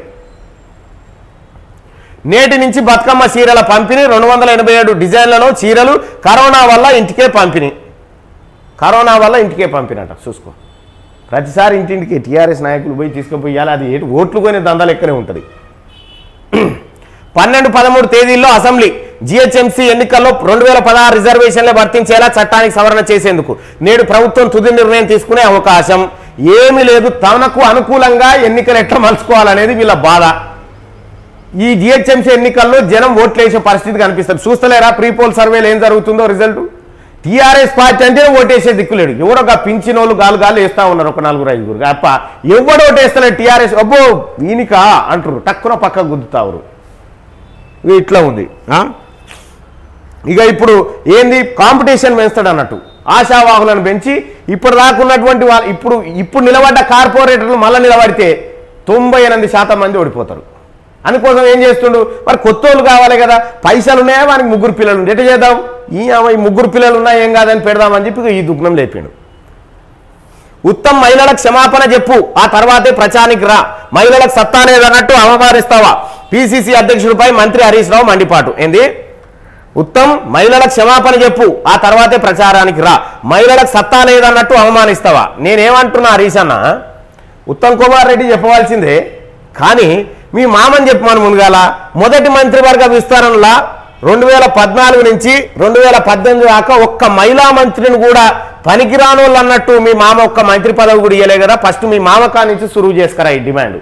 నేటి నుంచి బతుకమ్మ చీరల పంపిణీ రెండు వందల ఎనభై ఏడు డిజైన్లలో చీరలు కరోనా వల్ల ఇంటికే పంపిణీ కరోనా వల్ల ఇంటికే పంపినట చూసుకో ప్రతిసారి ఇంటింటికి టీఆర్ఎస్ నాయకులు పోయి తీసుకుపోయాలి అది ఏంటి ఓట్లు కొని దందా లెక్కనే ఉంటుంది పన్నెండు పదమూడు తేదీల్లో అసెంబ్లీ జిహెచ్ఎంసీ ఎన్నికల్లో రెండు వేల పదహారు రిజర్వేషన్లే వర్తించేలా చట్టానికి సవరణ చేసేందుకు నేడు ప్రభుత్వం తుది నిర్ణయం తీసుకునే అవకాశం ఏమీ లేదు తనకు అనుకూలంగా ఎన్నికలు ఎట్లా మలుచుకోవాలనేది వీళ్ళ బాధ ఈ జిహెచ్ఎంసీ ఎన్నికల్లో జనం ఓట్లు వేసే పరిస్థితి కనిపిస్తుంది చూస్తలేరా ప్రీ పోల్ సర్వేలు ఏం జరుగుతుందో రిజల్ట్ టీఆర్ఎస్ పార్టీ అంటే ఓటేసే దిక్కులేడు ఎవరో ఒక పింఛనోళ్ళు గాలు గాలు వేస్తా ఉన్నారు ఒక నలుగురు ఐదుగురు అప్ప ఎవడు ఓటేస్తలేడు టీఆర్ఎస్ అబ్బో వీనికా అంటారు టక్కున పక్క గుద్దుతారు ఇక ఇట్లా ఉంది ఆ? ఇక ఇప్పుడు ఏంది కాంపిటీషన్ పెంచుతాడు అన్నట్టు ఆశావాహులను పెంచి ఇప్పుడు రాకున్నటువంటి వాళ్ళు ఇప్పుడు ఇప్పుడు నిలబడ్డ కార్పొరేటర్లు మళ్ళీ నిలబడితే తొంభై ఎనిమిది శాతం మంది ఓడిపోతారు అందుకోసం ఏం చేస్తుండు మరి కొత్త వాళ్ళు కావాలి కదా పైసలు ఉన్నాయా వానికి ముగ్గురు పిల్లలు ఉండే ఎట్లా చేద్దాం ఈ అమ్మ ఈ ముగ్గురు పిల్లలు ఉన్నాయి ఏం కాదని పెడదామని చెప్పి ఇక ఈ దుగ్నం లేపాడు ఉత్తమ్ మహిళలకు క్షమాపణ చెప్పు ఆ తర్వాతే ప్రచారానికి రా మహిళలకు సత్తా లేదన్నట్టు అవమానిస్తావా పిసిసి అధ్యక్షుడిపై మంత్రి హరీష్ రావు మండిపాటు ఏంది ఉత్తమ్ మహిళలకు క్షమాపణ చెప్పు ఆ తర్వాతే ప్రచారానికి రా మహిళలకు సత్తా లేదన్నట్టు అవమానిస్తావా నేనేమంటున్నా హరీష్ అన్న ఉత్తమ్ కుమార్ రెడ్డి చెప్పవలసిందే కానీ మీ మామని చెప్పమని మునుగాల మొదటి మంత్రివర్గ విస్తరణలో రెండు వేల పద్నాలుగు నుంచి రెండు వేల పద్దెనిమిది దాకా ఒక్క మహిళా మంత్రిని కూడా పనికిరాను వాళ్ళు అన్నట్టు మీ మామ ఒక్క మంత్రి పదవి కూడా ఇవ్వలే కదా ఫస్ట్ మీ మామ కా నుంచి సురువు చేసుకురా ఈ డిమాండ్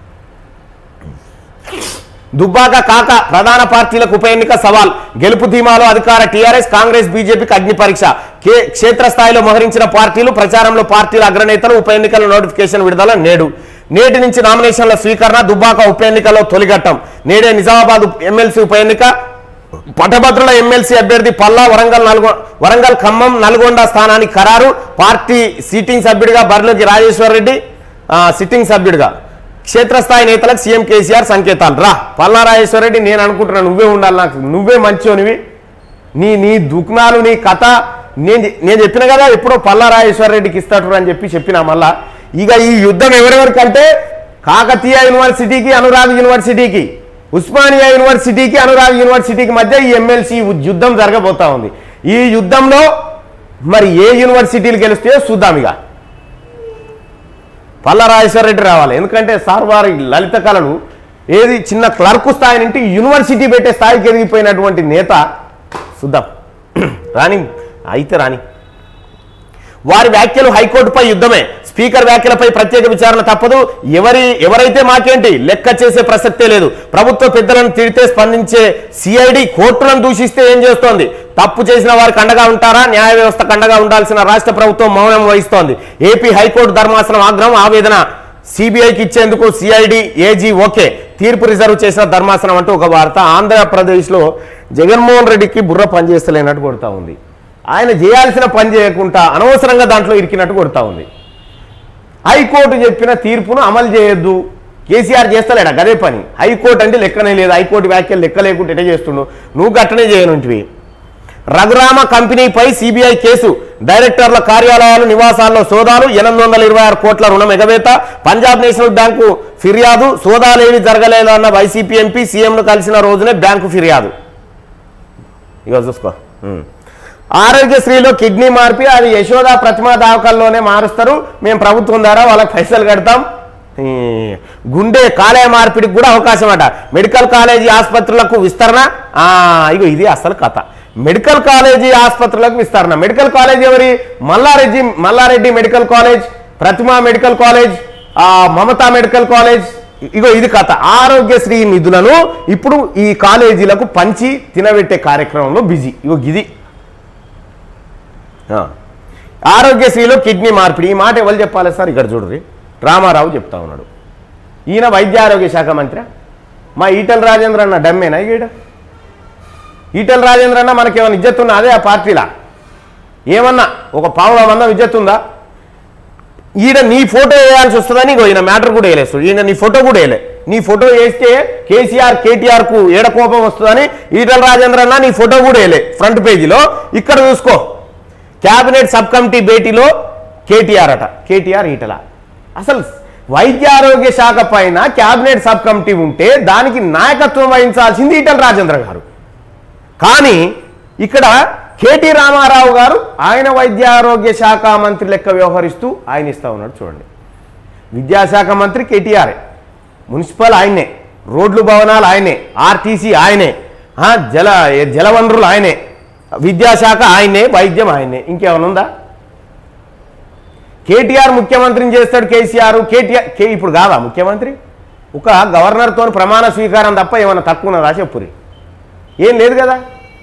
దుబ్బాక కాక ప్రధాన పార్టీలకు ఉప ఎన్నిక సవాల్ గెలుపు ధీమాలో అధికార టీఆర్ఎస్ కాంగ్రెస్ బీజేపీకి అగ్ని పరీక్ష కే క్షేత్రస్థాయిలో మోహరించిన పార్టీలు ప్రచారంలో పార్టీల అగ్రనేతలు ఉప ఎన్నికల నోటిఫికేషన్ విడుదల నేడు నేటి నుంచి నామినేషన్ల స్వీకరణ దుబ్బాక ఉప ఎన్నికలో తొలిఘట్టం నేడే నిజామాబాద్ ఎమ్మెల్సీ ఉప ఎన్నిక పట్టభద్రుల ఎమ్మెల్సీ అభ్యర్థి పల్లా వరంగల్ నల్గొ వరంగల్ ఖమ్మం నల్గొండ స్థానానికి ఖరారు పార్టీ సిట్టింగ్ సభ్యుడిగా బరిలోకి రాజేశ్వర్ రెడ్డి ఆ, సిట్టింగ్ సభ్యుడిగా క్షేత్రస్థాయి నేతలకు సీఎం కేసీఆర్ సంకేతాలు రా పల్లా రాజేశ్వర రెడ్డి నేను అనుకుంటున్నా నువ్వే ఉండాలి నాకు నువ్వే మంచోనివి నీ నీ దుఃఖనాలు నీ కథ నేను చె- నేను చెప్పిన కదా ఎప్పుడో పల్లా రాజేశ్వర రెడ్డికి ఇస్తాడు అని చెప్పి చెప్పిన మళ్ళా ఇక ఈ యుద్ధం ఎవరెవరికంటే కాకతీయ యూనివర్సిటీకి అనురాగ్ యూనివర్సిటీకి ఉస్మానియా యూనివర్సిటీకి అనురాగ్ యూనివర్సిటీకి మధ్య ఈ ఎమ్మెల్సీ యుద్ధం జరగబోతా ఉంది ఈ యుద్ధంలో మరి ఏ యూనివర్సిటీలు గెలుస్తాయో చూద్దాం ఇక పల్లరాజేశ్వర రెడ్డి రావాలి ఎందుకంటే సార్ వారి లలిత కళలు ఏది చిన్న క్లర్క్ స్థాయి నుండి యూనివర్సిటీ పెట్టే స్థాయికి ఎదిగిపోయినటువంటి నేత చూద్దాం రాని అయితే రాని వారి వ్యాఖ్యలు హైకోర్టుపై యుద్ధమే స్పీకర్ వ్యాఖ్యలపై ప్రత్యేక విచారణ తప్పదు ఎవరి ఎవరైతే మాకేంటి లెక్క చేసే ప్రసక్తే లేదు ప్రభుత్వ పెద్దలను తిడితే స్పందించే సిఐడి కోర్టులను దూషిస్తే ఏం చేస్తోంది తప్పు చేసిన వారికి అండగా ఉంటారా న్యాయ వ్యవస్థకు అండగా ఉండాల్సిన రాష్ట్ర ప్రభుత్వం మౌనం వహిస్తోంది ఏపీ హైకోర్టు ధర్మాసనం ఆగ్రహం ఆవేదన సిబిఐకి ఇచ్చేందుకు సిఐడి ఏజీ ఓకే తీర్పు రిజర్వ్ చేసిన ధర్మాసనం అంటూ ఒక వార్త ఆంధ్రప్రదేశ్లో జగన్మోహన్ రెడ్డికి బుర్ర పనిచేస్తలేనట్టు కొడతా ఉంది ఆయన చేయాల్సిన పని చేయకుండా అనవసరంగా దాంట్లో ఇరికినట్టు కొడతా ఉంది హైకోర్టు చెప్పిన తీర్పును అమలు చేయొద్దు కేసీఆర్ చేస్తలేడా గదే పని హైకోర్టు అంటే లెక్కనే లేదు హైకోర్టు వ్యాఖ్యలు లెక్క లేకుండా ఎట చేస్తుండు నువ్వు గట్టనే చేయనుంటివి రఘురామ కంపెనీపై సిబిఐ కేసు డైరెక్టర్ల కార్యాలయాలు నివాసాల్లో సోదాలు ఎనిమిది వందల ఇరవై ఆరు కోట్ల రుణం ఎగవేత పంజాబ్ నేషనల్ బ్యాంకు ఫిర్యాదు సోదాలేవి జరగలేదన్న వైసీపీ ఎంపీ సీఎంను కలిసిన రోజునే బ్యాంకు ఫిర్యాదు ఇక చూసుకో ఉమ్. ఆరోగ్యశ్రీలో కిడ్నీ మార్పి అది యశోద ప్రతిమా దావకాల్లోనే మారుస్తారు మేము ప్రభుత్వం ద్వారా వాళ్ళకి పైసలు కడతాం ఈ గుండె కాలేయ మార్పిడికి కూడా అవకాశం అట మెడికల్ కాలేజీ ఆసుపత్రులకు విస్తరణ ఆ, ఇగో ఇది అసలు కథ మెడికల్ కాలేజీ ఆసుపత్రులకు విస్తరణ మెడికల్ కాలేజ్ ఎవరి Malla Reddy Malla Reddy medical college Pratima medical college ఆ, మమతా మెడికల్ కాలేజ్ ఇగో ఇది కథ ఆరోగ్యశ్రీ నిధులను ఇప్పుడు ఈ కాలేజీలకు పంచి తినబెట్టే కార్యక్రమంలో బిజీ ఇగో ఇది ఆ. ఆరోగ్యశ్రీలో కిడ్నీ మార్పిడి ఈ మాట ఎవరు చెప్పాలి సార్ ఇక్కడ చూడండి రామారావు చెప్తా ఉన్నాడు ఈయన వైద్య ఆరోగ్య శాఖ మంత్రి మా ఈటల రాజేంద్ర అన్న డమ్మేనా ఈడ ఈటల రాజేంద్ర అన్న మనకేమైనా ఇజ్జత్ అదే ఆ పార్టీలా ఏమన్నా ఒక పావుల మందం ఇజ్జత్ ఉందా ఈయన నీ ఫోటో వేయాల్సి వస్తుందని ఇగో ఈయన మ్యాటర్ కూడా వేయలేదు ఈయన నీ ఫోటో కూడా వేయలే నీ ఫోటో వేస్తే కేసీఆర్ కేటీఆర్ కు ఏడ కోపం వస్తుందని ఈటల రాజేంద్ర అన్న నీ ఫోటో కూడా వేయలే ఫ్రంట్ పేజీలో ఇక్కడ చూసుకో క్యాబినెట్ సబ్ కమిటీ భేటీలో కేటీఆర్ అట కేటీఆర్ ఈటల అసలు వైద్య ఆరోగ్య శాఖ పైన క్యాబినెట్ సబ్ కమిటీ ఉంటే దానికి నాయకత్వం వహించాల్సింది ఈటల రాజేంద్ర గారు కానీ ఇక్కడ కేటీ రామారావు గారు ఆయన వైద్య ఆరోగ్య శాఖ మంత్రి లెక్క వ్యవహరిస్తూ ఆయన ఇస్తా ఉన్నాడు చూడండి విద్యాశాఖ మంత్రి కేటీఆర్ మున్సిపల్ ఆయనే రోడ్లు భవనాలు ఆయనే ఆర్టీసీ ఆయనే ఆ, జల జలవనరులు ఆయనే విద్యాశాఖ ఆయనే వైద్యం ఆయనే ఇంకేమైనా ఉందా కేటీఆర్ ముఖ్యమంత్రిని చేస్తాడు కేసీఆర్ కేటీఆర్ కే ఇప్పుడు కాదా ముఖ్యమంత్రి ఒక గవర్నర్తో ప్రమాణ స్వీకారం తప్ప ఏమైనా తక్కువ ఉన్నదా చెప్పురి ఏం లేదు కదా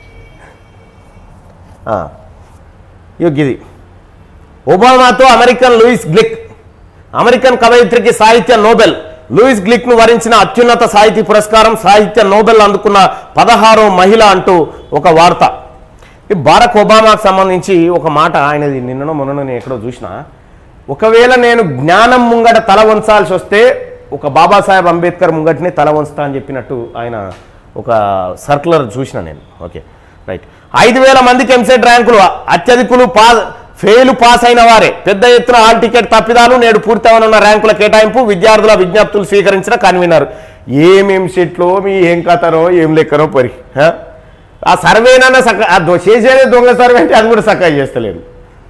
ఆ, ఇగో ఇది ఒబామాతో అమెరికన్ లూయిస్ గ్లిక్ అమెరికన్ కవయిత్రికి సాహిత్య నోబెల్ లూయిస్ గ్లిక్ ను వరించిన అత్యున్నత సాహితీ పురస్కారం సాహిత్య నోబెల్ అందుకున్న పదహారో మహిళ అంటూ ఒక వార్త ఈ బారక్ ఒబామాకు సంబంధించి ఒక మాట ఆయనది నిన్ననో మొన్ననో నేను ఎక్కడో చూసిన ఒకవేళ నేను జ్ఞానం ముంగట తల వంచాల్సి వస్తే ఒక బాబాసాహెబ్ అంబేద్కర్ ముంగటనే తల వంచుతా అని చెప్పినట్టు ఆయన ఒక సర్కులర్ చూసిన నేను ఓకే రైట్ ఐదు వేల మందికి ఎంసెట్ ర్యాంకులు అత్యధికులు పా ఫెయిల్ పాస్ అయిన వారే పెద్ద ఎత్తున హాల్ టికెట్ తప్పిదాలు నేడు పూర్తవనున్న ర్యాంకుల కేటాయింపు విద్యార్థుల విజ్ఞప్తులు స్వీకరించిన కన్వీనర్ ఏమేం సెట్లో మీ ఏం కథనో ఏం లెక్కనో పరి హ? ఆ సర్వేనన్నా సక్క ఆ దొ- చేసేదే దొంగ సర్వే అంటే అది కూడా చక్కగా చేస్తలేదు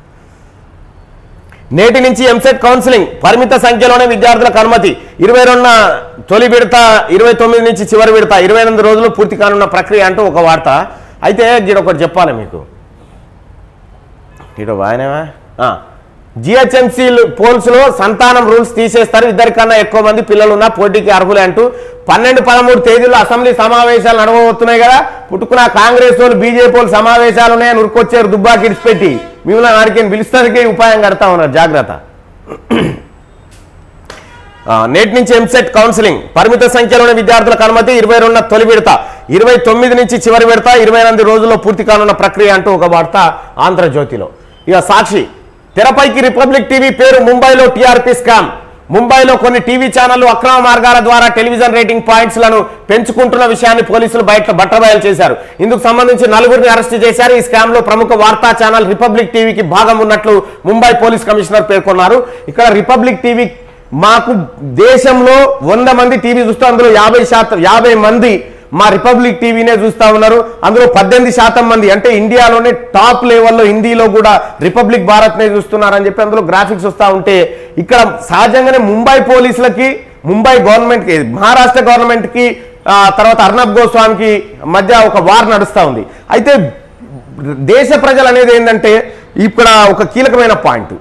నేటి నుంచి ఎంసెట్ కౌన్సిలింగ్ పరిమిత సంఖ్యలోనే విద్యార్థులకు అనుమతి ఇరవై రెండున తొలి విడత ఇరవై తొమ్మిది నుంచి చివరి విడత ఇరవై ఎనిమిది రోజులు పూర్తి కానున్న ప్రక్రియ అంటూ ఒక వార్త అయితే ఇక్కడ ఒకటి చెప్పాలి మీకు ఇటు ఆయనవా జిహెచ్ఎంసీ పోల్స్లో సంతానం రూల్స్ తీసేస్తారు ఇద్దరికన్నా ఎక్కువ మంది పిల్లలు ఉన్న పోటీకి అర్హులే అంటూ పన్నెండు పదమూడు తేదీల్లో అసెంబ్లీ సమావేశాలు నడవబోతున్నాయి కదా పుట్టుకున్న కాంగ్రెస్ వాళ్ళు బీజేపీ వాళ్ళు సమావేశాలు ఉన్నాయని ఉరుకొచ్చారు దుబ్బాకి ఇడిచిపెట్టి మిమ్మల్ని ఆడికి పిలుస్తానికే ఉపాయం కడతా ఉన్నారు జాగ్రత్త ఆ, నేటి నుంచి ఎంసెట్ కౌన్సిలింగ్ పరిమిత సంఖ్యలోని విద్యార్థులకు అనుమతి ఇరవై రెండున తొలి విడత ఇరవై తొమ్మిది నుంచి చివరి విడత ఇరవై ఎనిమిది రోజుల్లో పూర్తి కానున్న ప్రక్రియ అంటూ ఒక వార్త ఆంధ్రజ్యోతిలో ఇక సాక్షి తెరపైకి రిపబ్లిక్ టీవీ పేరు ముంబైలో టీఆర్పీ స్కామ్ ముంబైలో కొన్ని టీవీ ఛానళ్లు అక్రమ మార్గాల ద్వారా టెలివిజన్ రేటింగ్ పాయింట్స్ లను పెంచుకుంటున్న విషయాన్ని పోలీసులు బయట బట్టబయలు చేశారు ఇందుకు సంబంధించి నలుగురిని అరెస్ట్ చేశారు ఈ స్కామ్ లో ప్రముఖ వార్తా ఛానల్ రిపబ్లిక్ టీవీకి భాగం ఉన్నట్లు ముంబై పోలీస్ కమిషనర్ పేర్కొన్నారు ఇక్కడ రిపబ్లిక్ టీవీ మాకు దేశంలో వంద మంది టీవీ చూస్తూ అందులో యాభై శాతం యాభై మంది మా రిపబ్లిక్ టీవీనే చూస్తా ఉన్నారు అందులో పద్దెనిమిది శాతం మంది అంటే ఇండియాలోనే టాప్ లెవెల్లో హిందీలో కూడా రిపబ్లిక్ భారత్నే చూస్తున్నారని చెప్పి అందులో గ్రాఫిక్స్ వస్తూ ఉంటే ఇక్కడ సహజంగానే ముంబై పోలీసులకి ముంబై గవర్నమెంట్కి మహారాష్ట్ర గవర్నమెంట్కి ఆ, తర్వాత అర్నబ్ గోస్వామికి మధ్య ఒక వార్ నడుస్తూ ఉంది అయితే దేశ ప్రజలు అనేది ఏంటంటే ఇక్కడ ఒక కీలకమైన పాయింట్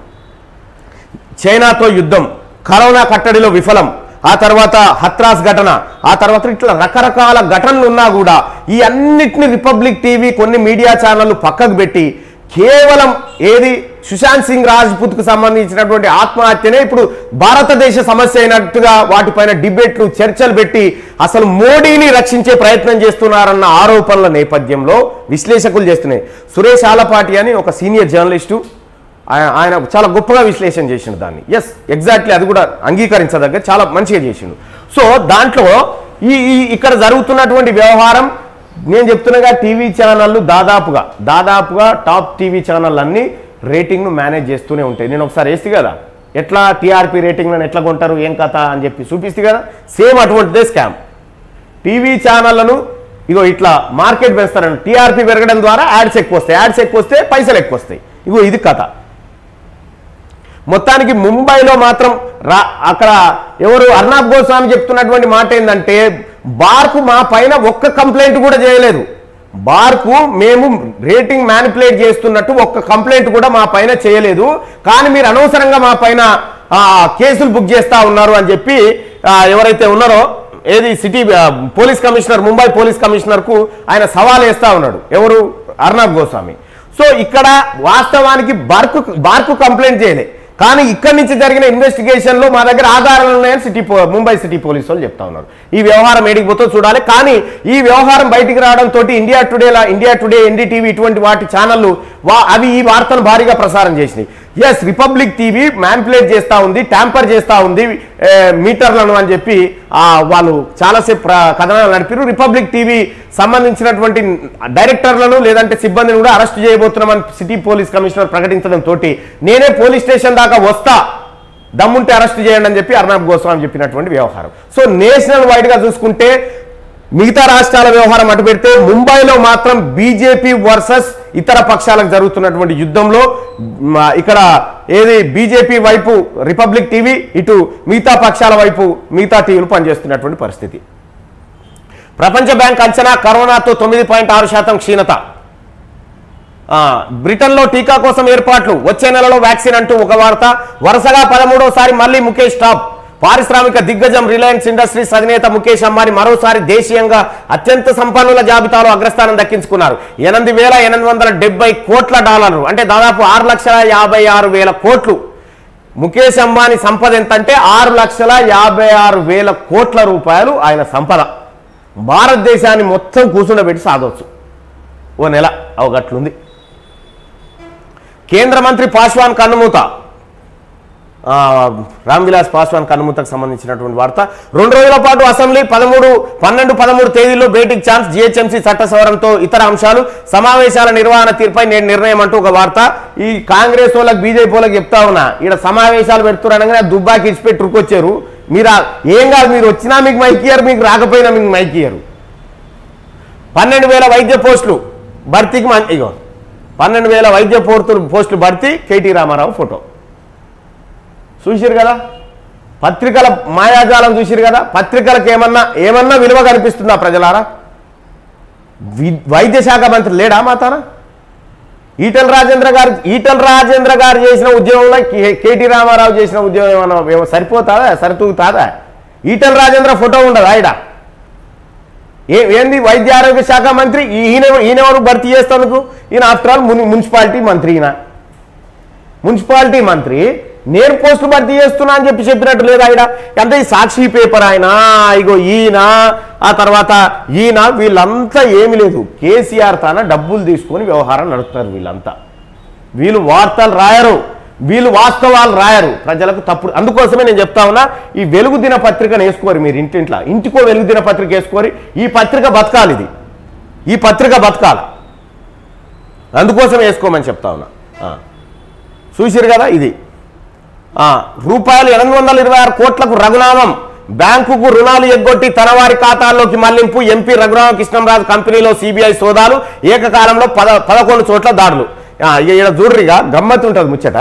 చైనాతో యుద్ధం కరోనా కట్టడిలో విఫలం ఆ తర్వాత హత్రాస్ ఘటన ఆ తర్వాత ఇట్లా రకరకాల ఘటనలు ఉన్నా కూడా ఈ అన్నిటిని రిపబ్లిక్ టీవీ కొన్ని మీడియా ఛానళ్లు పక్కకు పెట్టి కేవలం ఏది సుశాంత్ సింగ్ రాజ్పుత్ కు సంబంధించినటువంటి ఆత్మహత్యనే ఇప్పుడు భారతదేశ సమస్య అయినట్టుగా వాటిపైన డిబేట్లు చర్చలు పెట్టి అసలు మోడీని రక్షించే ప్రయత్నం చేస్తున్నారన్న ఆరోపణల నేపథ్యంలో విశ్లేషకులు చేస్తున్నాయి సురేష్ ఆలపాటి అని ఒక సీనియర్ జర్నలిస్టు ఆయన ఆయన చాలా గొప్పగా విశ్లేషణ చేసిండు దాన్ని ఎస్ ఎగ్జాక్ట్లీ అది కూడా అంగీకరించదగ్గ చాలా మంచిగా చేసిండు సో దాంట్లో ఈ ఈ ఇక్కడ జరుగుతున్నటువంటి వ్యవహారం నేను చెప్తున్నాగా టీవీ ఛానళ్ళు దాదాపుగా దాదాపుగా టాప్ టీవీ ఛానల్ అన్ని రేటింగ్ను మేనేజ్ చేస్తూనే ఉంటాయి నేను ఒకసారి వేస్తే కదా ఎట్లా టీఆర్పీ రేటింగ్లను ఎట్లా కొంటారు ఏం కథ అని చెప్పి చూపిస్తే కదా సేమ్ అటువంటిదే స్కామ్ టీవీ ఛానళ్లను ఇగో ఇట్లా మార్కెట్ పెంచుతారండి టీఆర్పీ పెరగడం ద్వారా యాడ్స్ ఎక్కువ వస్తాయి యాడ్స్ ఎక్కువ వస్తే పైసలు ఎక్కువ వస్తాయి ఇగో ఇది కథ మొత్తానికి ముంబైలో మాత్రం రా అక్కడ ఎవరు అర్నాబ్ గోస్వామి చెప్తున్నటువంటి మాట ఏంటంటే బార్కు మా పైన ఒక్క కంప్లైంట్ కూడా చేయలేదు బార్కు మేము రేటింగ్ మ్యానిపులేట్ చేస్తున్నట్టు ఒక్క కంప్లైంట్ కూడా మా పైన చేయలేదు కానీ మీరు అనవసరంగా మా పైన ఆ, కేసులు బుక్ చేస్తా ఉన్నారు అని చెప్పి ఆ, ఎవరైతే ఉన్నారో ఏది సిటీ ఆ, police commissioner Mumbai police commissioner కు ఆయన సవాల్ వేస్తా ఉన్నాడు ఎవరు అర్నాబ్ గోస్వామి సో ఇక్కడ వాస్తవానికి బార్కు బార్కు కంప్లైంట్ చేయలే కానీ ఇక్కడి నుంచి జరిగిన ఇన్వెస్టిగేషన్ లో మా దగ్గర ఆధారాలు ఉన్నాయని సిటీ పో- ముంబై సిటీ పోలీసు వాళ్ళు చెప్తా ఉన్నారు ఈ వ్యవహారం ఏడికి పోతో చూడాలి కానీ ఈ వ్యవహారం బయటికి రావడంతో ఇండియా టుడే లా ఇండియా టుడే ఎన్డీటీవీ ఇటువంటి వాటి ఛానళ్ళు వా అవి ఈ వార్తను భారీగా ప్రసారం చేసినాయి ఎస్ రిపబ్లిక్ టీవీ మ్యాన్పులేట్ చేస్తా ఉంది ట్యాంపర్ చేస్తా ఉంది ఏ, మీటర్లను అని చెప్పి ఆ, వాళ్ళు చాలాసేపు ప్ర- కథనాలు నడిపారు రిపబ్లిక్ టీవీ సంబంధించినటువంటి డైరెక్టర్లను లేదంటే సిబ్బందిని కూడా అరెస్ట్ చేయబోతున్నామని సిటీ పోలీస్ కమిషనర్ ప్రకటించడం తోటి నేనే పోలీస్ స్టేషన్ దాకా వస్తా దమ్ముంటే అరెస్ట్ చేయండి అని చెప్పి అర్నాబ్ గోస్వామి చెప్పినటువంటి వ్యవహారం సో నేషనల్ వైడ్ గా చూసుకుంటే మిగతా రాష్ట్రాల వ్యవహారం అటు పెడితే ముంబైలో మాత్రం బీజేపీ వర్సెస్ ఇతర పక్షాలకు జరుగుతున్నటువంటి యుద్ధంలో మ, ఇక్కడ ఏది బీజేపీ వైపు రిపబ్లిక్ టీవీ ఇటు మిగతా పక్షాల వైపు మిగతా టీవీలు పనిచేస్తున్నటువంటి పరిస్థితి ప్రపంచ బ్యాంక్ అంచనా కరోనాతో తొమ్మిది పాయింట్ ఆరు శాతం క్షీణత ఆ, బ్రిటన్లో టీకా కోసం ఏర్పాట్లు వచ్చే నెలలో వ్యాక్సిన్ అంటూ ఒక వార్త వరుసగా పదమూడోసారి మళ్ళీ ముఖేష్ టాప్ పారిశ్రామిక దిగ్గజం రిలయన్స్ ఇండస్ట్రీస్ అధినేత ముఖేష్ అంబానీ మరోసారి దేశీయంగా అత్యంత సంపన్నుల జాబితాలో అగ్రస్థానం దక్కించుకున్నారు ఎనిమిది వేల ఎనిమిది వందల డెబ్బై కోట్ల డాలర్లు అంటే దాదాపు ఆరు లక్షల యాభై ఆరు వేల కోట్లు ముఖేష్ అంబానీ సంపద ఎంత అంటే ఆరు లక్షల యాభై ఆరు వేల కోట్ల రూపాయలు ఆయన సంపద భారతదేశాన్ని మొత్తం కూర్చుండబెట్టి సాగవచ్చు ఓ నెల అవగట్లుంది కేంద్ర మంత్రి పాశ్వాన్ కన్నుమూత ఆ, రామ్ విలాస్ పాశ్వాన్ కన్నుమూతకు సంబంధించినటువంటి వార్త రెండు రోజుల పాటు అసెంబ్లీ పదమూడు పన్నెండు పదమూడు తేదీల్లో భేటీకి ఛాన్స్ జిహెచ్ఎంసీ చట్ట సవరణతో ఇతర అంశాలు సమావేశాల నిర్వహణ తీరుపై నేడు నిర్ణయం అంటూ ఒక వార్త ఈ కాంగ్రెస్ వాళ్ళకి బీజేపీ వాళ్ళకి చెప్తా ఉన్నా ఇక్కడ సమావేశాలు పెడుతున్నారనగానే దుబ్బాకి ఇచ్చిపెట్టి రుకొచ్చారు మీరు ఆ- ఏం కాదు మీరు వచ్చినా మీకు మైక్ ఇయ్యరు మీకు రాకపోయినా మీకు మైక్ ఇయ్యరు పన్నెండు వేల వైద్య పోస్టులు భర్తీకి మం- ఇగో పన్నెండు వేల వైద్య పోర్తులు పోస్టులు భర్తీ కేటీ రామారావు ఫోటో చూసిరు కదా పత్రికల మాయాజాలం చూసిరు కదా పత్రికలకు ఏమన్నా ఏమన్నా విలువ కనిపిస్తుందా ప్రజలారా వి- వైద్య శాఖ మంత్రి లేడా మాతానా ఈటల రాజేంద్ర గారు ఈటల రాజేంద్ర గారు చేసిన ఉద్యోగంలో కే- కేటీ రామారావు చేసిన ఉద్యోగం ఏమన్నా ఏమో సరిపోతాదా సరితూగుతాదా ఈటల రాజేంద్ర ఫోటో ఉండదా ఈడ ఏ ఏంది వైద్య ఆరోగ్య శాఖ మంత్రి ఈయన ఈయనెవరు భర్తీ చేస్తానుకు ఈయన ఆఫ్టర్ ఆల్ మున్ మున్సిపాలిటీ మంత్రి ఈయన మున్సిపాలిటీ మంత్రి నేను పోస్టు భర్తీ చేస్తున్నా అని చెప్పి చెప్పినట్టు లేదా ఆయన అంటే ఈ సాక్షి పేపర్ ఆయన ఇగో ఈయన ఆ తర్వాత ఈయన వీళ్ళంతా ఏమీ లేదు కేసీఆర్ తాన డబ్బులు తీసుకొని వ్యవహారం నడుపుతారు వీళ్ళంతా వీళ్ళు వార్తలు రాయరు వీళ్ళు వాస్తవాలు రాయరు ప్రజలకు తప్పుడు అందుకోసమే నేను చెప్తా ఉన్నా ఈ వెలుగు దిన పత్రికను వేసుకోరు మీరు ఇంటింట్లో ఇంటికో వెలుగు దిన పత్రిక వేసుకోరి ఈ పత్రిక బతకాలి ఇది ఈ పత్రిక బతకాలి అందుకోసం వేసుకోమని చెప్తా ఉన్నా ఆ. చూసిరు కదా ఇది ఆ, రూపాయలు ఎనిమిది వందల ఇరవై ఆరు కోట్లకు రఘునామం బ్యాంకుకు రుణాలు ఎగ్గొట్టి తన వారి ఖాతాల్లోకి మళ్లింపు ఎంపీ రఘురామ కృష్ణంరాజు కంపెనీలో సిబిఐ సోదాలు ఏకకాలంలో పద పదకొండు చోట్ల దాడులు ఆ, ఇక ఈడ చూడ్రిగా గమ్మత్తు ఉంటుంది ముచ్చట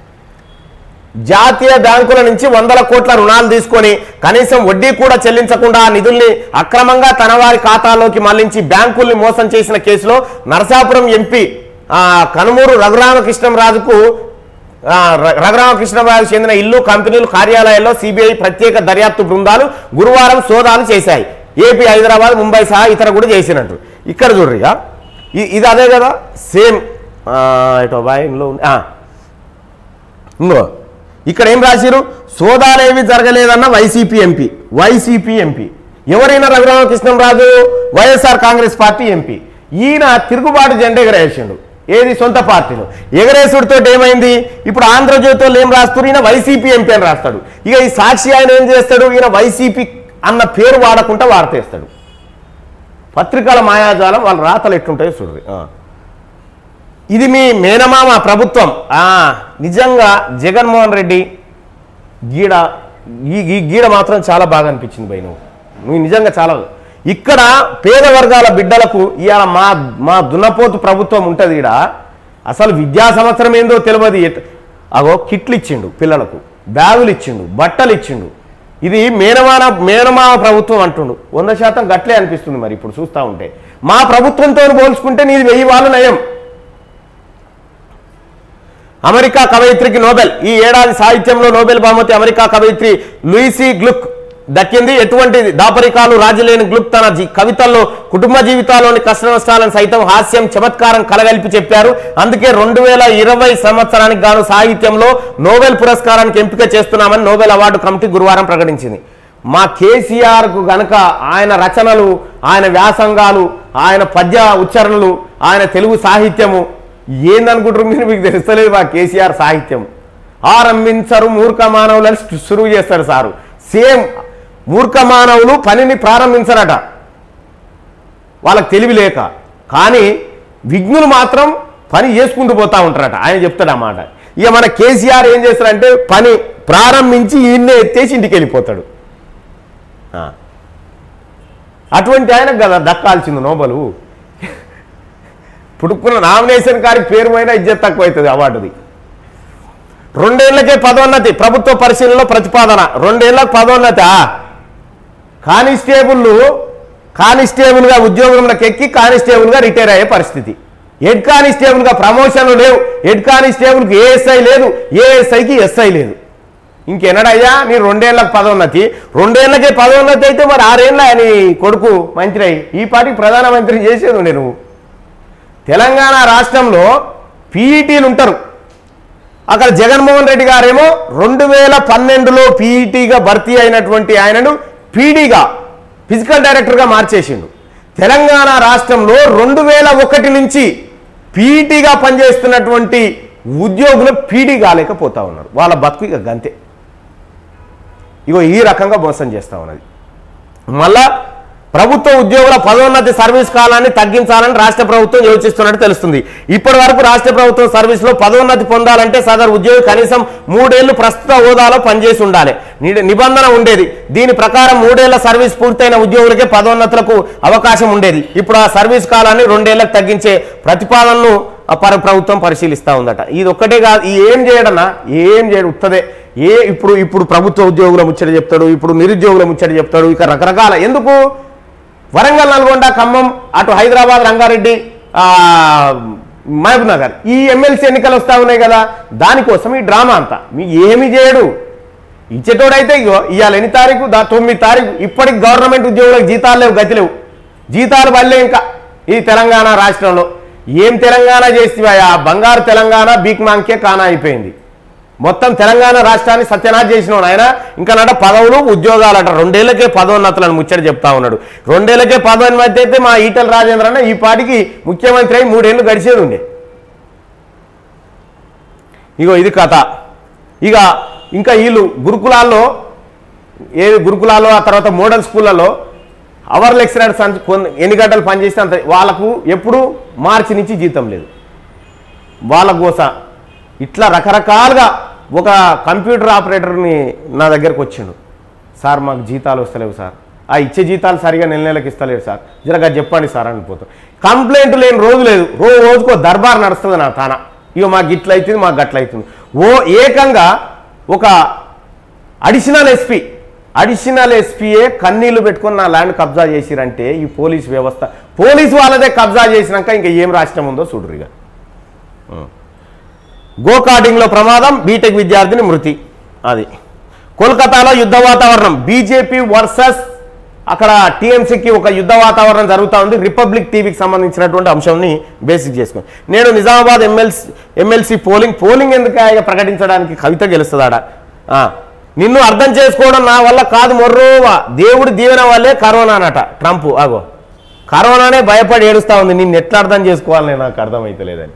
జాతీయ బ్యాంకుల నుంచి వందల కోట్ల రుణాలు తీసుకొని కనీసం వడ్డీ కూడా చెల్లించకుండా ఆ నిధుల్ని అక్రమంగా తన వారి ఖాతాలోకి మళ్లించి బ్యాంకుల్ని మోసం చేసిన కేసులో నరసాపురం ఎంపీ ఆ, కనుమూరు రఘురామకృష్ణంరాజుకు ఆ, ర- రఘురామకృష్ణరాజు చెందిన ఇల్లు కంపెనీలు కార్యాలయాల్లో సిబిఐ ప్రత్యేక దర్యాప్తు బృందాలు గురువారం సోదాలు చేశాయి ఏపీ హైదరాబాద్ ముంబై సహా ఇతర కూడా చేసినట్టు ఇక్కడ చూడరిగా ఇది అదే కదా సేమ్ ఇటు బాయిలో ఉంది ఆ. ఇంకో ఇక్కడ ఏం రాసిరు సోదాలేవి జరగలేదన్న వైసీపీ ఎంపీ వైసీపీ ఎంపీ ఎవరైనా Raghurama Krishnam Raju YSR Congress party MP ఈయన తిరుగుబాటు జెండా ఎగరేసిండు ఏది సొంత పార్టీలో ఎగరేసుడితో ఏమైంది ఇప్పుడు ఆంధ్రజ్యోతిలో ఏం రాస్తారు ఈయన వైసీపీ ఎంపీ అని రాస్తాడు ఇక ఈ సాక్షి ఆయన ఏం చేస్తాడు ఈయన వైసీపీ అన్న పేరు వాడకుండా వార్తేస్తాడు పత్రికల మాయాజాలం వాళ్ళ రాతలు ఎట్లుంటాయో చూడండి ఆ. ఇది మీ మేనమామ ప్రభుత్వం ఆ నిజంగా జగన్మోహన్ రెడ్డి గీడ ఈ ఈ గీడ మాత్రం చాలా బాగా అనిపించింది భయ్ నువ్వు నువ్వు నిజంగా చాలా ఇక్కడ పేద వర్గాల బిడ్డలకు ఇవాళ మా మా దున్నపోతు ప్రభుత్వం ఉంటుంది ఈడ అసలు విద్యా సంవత్సరం ఏందో తెలియదు ఎట్- అగో కిట్లు ఇచ్చిండు పిల్లలకు బ్యాగులు ఇచ్చిండు బట్టలు ఇచ్చిండు ఇది మేనమాన మేనమామ ప్రభుత్వం అంటుండు వంద శాతం గట్లే అనిపిస్తుంది మరి ఇప్పుడు చూస్తూ ఉంటే మా ప్రభుత్వంతో పోల్చుకుంటే నీది వెయ్యి వాళ్ళు నయం అమెరికా కవయిత్రికి నోబెల్ ఈ ఏడాది సాహిత్యంలో నోబెల్ బహుమతి అమెరికా కవయిత్రి లూయిసీ గ్లుక్ దక్కింది ఎటువంటి దాపరికాలు రాజులేని గ్లుప్ తన జీ- కవితల్లో కుటుంబ జీవితాల్లోని కష్ట నష్టాలను సైతం హాస్యం చమత్కారం కలగలిపి చెప్పారు అందుకే రెండు వేల ఇరవై సంవత్సరానికి గాను సాహిత్యంలో నోబెల్ పురస్కారానికి ఎంపిక చేస్తున్నామని నోబెల్ అవార్డు కమిటీ గురువారం ప్రకటించింది మా కేసీఆర్ కు గనక ఆయన రచనలు ఆయన వ్యాసంగాలు ఆయన పద్య ఉచ్చారణలు ఆయన తెలుగు సాహిత్యము ఏందనుకుంటారు మీరు మీకు తెలుస్తలేదు మా కేసీఆర్ సాహిత్యం ఆరంభించరు మూర్ఖ మానవులని సురువు చేస్తారు సారు సేమ్ మూర్ఖ మానవులు పనిని ప్రారంభించరట వాళ్ళకి తెలివి లేక కానీ విఘ్నులు మాత్రం పని చేసుకుంటూ పోతా ఉంటారట ఆయన చెప్తాడు అన్నమాట ఇక మన కేసీఆర్ ఏం చేస్తారంటే పని ప్రారంభించి ఈయన్నే ఎత్తేసి ఇంటికి వెళ్ళిపోతాడు ఆ. అటువంటి ఆయనకు కదా దక్కాల్సింది నోబలు పుడుకున్న నామినేషన్ కారికి పేరు పైన ఇజ్జత్ తక్కువ అవుతుంది అవార్డుది రెండేళ్లకే పదోన్నతి ప్రభుత్వ పరిశీలనలో ప్రతిపాదన రెండేళ్లకు పదోన్నతి కానిస్టేబుల్ కానిస్టేబుల్గా ఉద్యోగంలోకి ఎక్కి కానిస్టేబుల్గా రిటైర్ అయ్యే పరిస్థితి హెడ్ కానిస్టేబుల్గా ప్రమోషన్లు లేవు హెడ్ కానిస్టేబుల్కి ఏఎస్ఐ లేదు ఏఎస్ఐకి ఎస్ఐ లేదు ఇంకెన్నడయ్యా నీ రెండేళ్లకు పదోన్నతి రెండేళ్లకే పదోన్నతి అయితే మరి ఆరేళ్ళ అని కొడుకు మంత్రి అయ్యి ఈ పాటికి ప్రధానమంత్రి చేసేది ఉండే నువ్వు తెలంగాణ రాష్ట్రంలో పీఈటీలు ఉంటారు అక్కడ జగన్మోహన్ రెడ్డి గారేమో రెండు వేల పన్నెండులో పీఈటీగా భర్తీ అయినటువంటి ఆయనను పీడీగా ఫిజికల్ డైరెక్టర్గా మార్చేసిండు తెలంగాణ రాష్ట్రంలో రెండు వేల ఒకటి నుంచి పీఈటీగా పనిచేస్తున్నటువంటి ఉద్యోగులు పీడీ కాలేకపోతా ఉన్నారు వాళ్ళ బతుకు ఇక గంతే ఇగో ఈ రకంగా మోసం చేస్తా ఉన్నది మళ్ళా ప్రభుత్వ ఉద్యోగుల పదోన్నతి సర్వీస్ కాలాన్ని తగ్గించాలని రాష్ట్ర ప్రభుత్వం యోచిస్తున్నట్టు తెలుస్తుంది ఇప్పటి వరకు రాష్ట్ర ప్రభుత్వం సర్వీస్లో పదోన్నతి పొందాలంటే సదరు ఉద్యోగి కనీసం మూడేళ్లు ప్రస్తుత హోదాలో పనిచేసి ఉండాలి ని- నిబంధన ఉండేది దీని ప్రకారం మూడేళ్ల సర్వీస్ పూర్తయిన ఉద్యోగులకే పదోన్నతులకు అవకాశం ఉండేది ఇప్పుడు ఆ సర్వీస్ కాలాన్ని రెండేళ్లకు తగ్గించే ప్రతిపాదనను ఆ పర ప్రభుత్వం పరిశీలిస్తా ఉందట ఇది ఒక్కటే కాదు ఈ ఏం చేయడన్నా ఏం చేయడు ఉత్తదే ఏ ఇప్పుడు ఇప్పుడు ప్రభుత్వ ఉద్యోగుల ముచ్చట చెప్తాడు ఇప్పుడు నిరుద్యోగుల ముచ్చట చెప్తాడు ఇక రకరకాల ఎందుకు వరంగల్ నల్గొండ ఖమ్మం అటు హైదరాబాద్ రంగారెడ్డి ఆ, మహబూబ్ నగర్ ఈ ఎమ్మెల్సీ ఎన్నికలు వస్తా ఉన్నాయి కదా దానికోసం ఈ డ్రామా అంతా మీ ఏమి చేయడు ఇచ్చేటోడైతే ఇగో ఇవాళ ఎన్ని తారీఖు దా తొమ్మిది తారీఖు ఇప్పటికి గవర్నమెంట్ ఉద్యోగులకు జీతాలు లేవు గతి లేవు జీతాలు పడలే ఇంకా ఈ తెలంగాణ రాష్ట్రంలో ఏం తెలంగాణ చేస్తే ఆ బంగారు తెలంగాణ బీక్ మాంకే కానా అయిపోయింది మొత్తం తెలంగాణ రాష్ట్రాన్ని సత్యనాథ్ చేసిన ఆయన ఇంకా నట పదవులు ఉద్యోగాలట రెండేళ్లకే పదోన్నతులను ముచ్చట చెప్తా ఉన్నాడు రెండేళ్లకే పదోన్నతి అయితే మా ఈటల రాజేంద్ర అన్న ఈ పాటికి ముఖ్యమంత్రి అయి మూడేళ్లు గడిచేది ఉండే ఇగో ఇది కథ ఇక ఇంకా వీళ్ళు గురుకులాల్లో ఏది గురుకులాల్లో ఆ తర్వాత మోడల్ స్కూళ్ళలో అవర్ లెక్చరర్స్ అని కొన్ని ఎన్ని గంటలు పనిచేస్తే అంత వాళ్ళకు ఎప్పుడు మార్చి నుంచి జీతం లేదు వాళ్ళ గోస ఇట్లా రకరకాలుగా ఒక కంప్యూటర్ ఆపరేటర్ని నా దగ్గరకు వచ్చిండు సార్ మాకు జీతాలు వస్తలేవు సార్ ఆ ఇచ్చే జీతాలు సరిగా నెల నెలకి ఇస్తలేరు సార్ జరగా చెప్పండి సార్ అని పోతాం కంప్లైంట్ లేని రోజు లేదు రోజు రోజుకో దర్బార్ నడుస్తుంది నా తాన ఇక మాకు ఇట్లా అవుతుంది మాకు గట్ల అవుతుంది ఓ ఏకంగా ఒక అడిషనల్ ఎస్పీ అడిషనల్ ఎస్పీయే కన్నీళ్లు పెట్టుకొని నా ల్యాండ్ కబ్జా చేసిరంటే ఈ పోలీస్ వ్యవస్థ పోలీసు వాళ్ళదే కబ్జా చేసినాక ఇంకా ఏం రాష్ట్రం ఉందో చూడరు ఇక గోకార్డింగ్లో ప్రమాదం బీటెక్ విద్యార్థిని మృతి అది కోల్కతాలో యుద్ధ వాతావరణం బీజేపీ వర్సెస్ అక్కడ టీఎంసీకి ఒక యుద్ధ వాతావరణం జరుగుతూ ఉంది రిపబ్లిక్ టీవీకి సంబంధించినటువంటి అంశంని బేసిక్ చేసుకుని నేను Nizamabad MLC MLC polling polling ఎందుకు ఆయన ప్రకటించడానికి కవిత గెలుస్తుందాడ ఆ, నిన్ను అర్థం చేసుకోవడం నా వల్ల కాదు మొర్రోవా దేవుడి దీవెన వల్లే కరోనా అనట ట్రంప్ ఆగో కరోనానే భయపడి ఏడుస్తా ఉంది నిన్ను ఎట్లా అర్థం చేసుకోవాలని నాకు అర్థమైతలేదని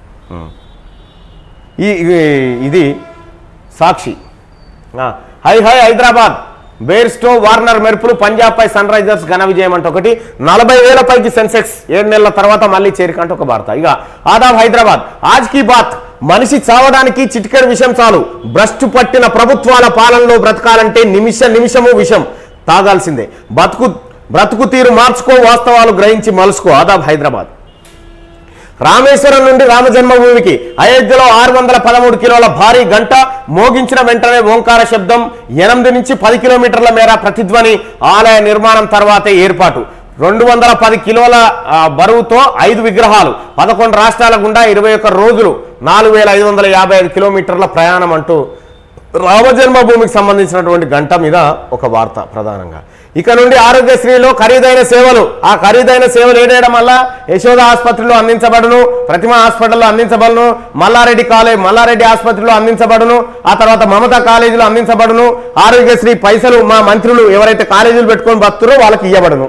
ఈ ఈ- ఇది సాక్షి ఆ, హై హై హైదరాబాద్ బేర్స్టో వార్నర్ మెరుపులు పంజాబ్ పై సన్ రైజర్స్ ఘన విజయం అంటే ఒకటి నలభై వేల పైకి సెన్సెక్స్ ఏడు నెలల తర్వాత మళ్ళీ చేరికంటే ఒక వార్త ఇక ఆదాబ్ హైదరాబాద్ ఆజ్ కీ బాత్ మనిషి చావడానికి చిటికెడు విషం చాలు భ్రష్టు పట్టిన ప్రభుత్వాల పాలనలో బ్రతకాలంటే నిమిష నిమిషము విషం తాగాల్సిందే బతుకు బ్రతుకు తీరు మార్చుకో వాస్తవాలు గ్రహించి మలుసుకో ఆదాబ్ హైదరాబాద్ రామేశ్వరం నుండి రామ జన్మభూమికి అయోధ్యలో ఆరు వందల పదమూడు కిలోల భారీ గంట మోగించిన వెంటనే ఓంకార శబ్దం ఎనిమిది నుంచి పది కిలోమీటర్ల మేర ప్రతిధ్వని ఆలయ నిర్మాణం తర్వాతే ఏర్పాటు రెండు వందల పది కిలోల ఆ, బరువుతో ఐదు విగ్రహాలు పదకొండు రాష్ట్రాల గుండా ఇరవై ఒక్క రోజులు నాలుగు వేల ఐదు వందల యాభై ఐదు కిలోమీటర్ల ప్రయాణం అంటూ రామజన్మభూమికి సంబంధించినటువంటి గంట మీద ఒక వార్త ప్రధానంగా ఇక నుండి ఆరోగ్యశ్రీలో ఖరీదైన సేవలు ఆ ఖరీదైన సేవలు ఏడేయడం వల్ల యశోద ఆసుపత్రిలో అందించబడును ప్రతిమ హాస్పిటల్లో అందించబడును మల్లారెడ్డి కాలేజ్ మల్లారెడ్డి ఆసుపత్రిలో అందించబడును ఆ తర్వాత మమతా కాలేజీలో అందించబడును ఆరోగ్యశ్రీ పైసలు మా మంత్రులు ఎవరైతే కాలేజీలు పెట్టుకొని బతురో వాళ్ళకి ఇవ్వబడును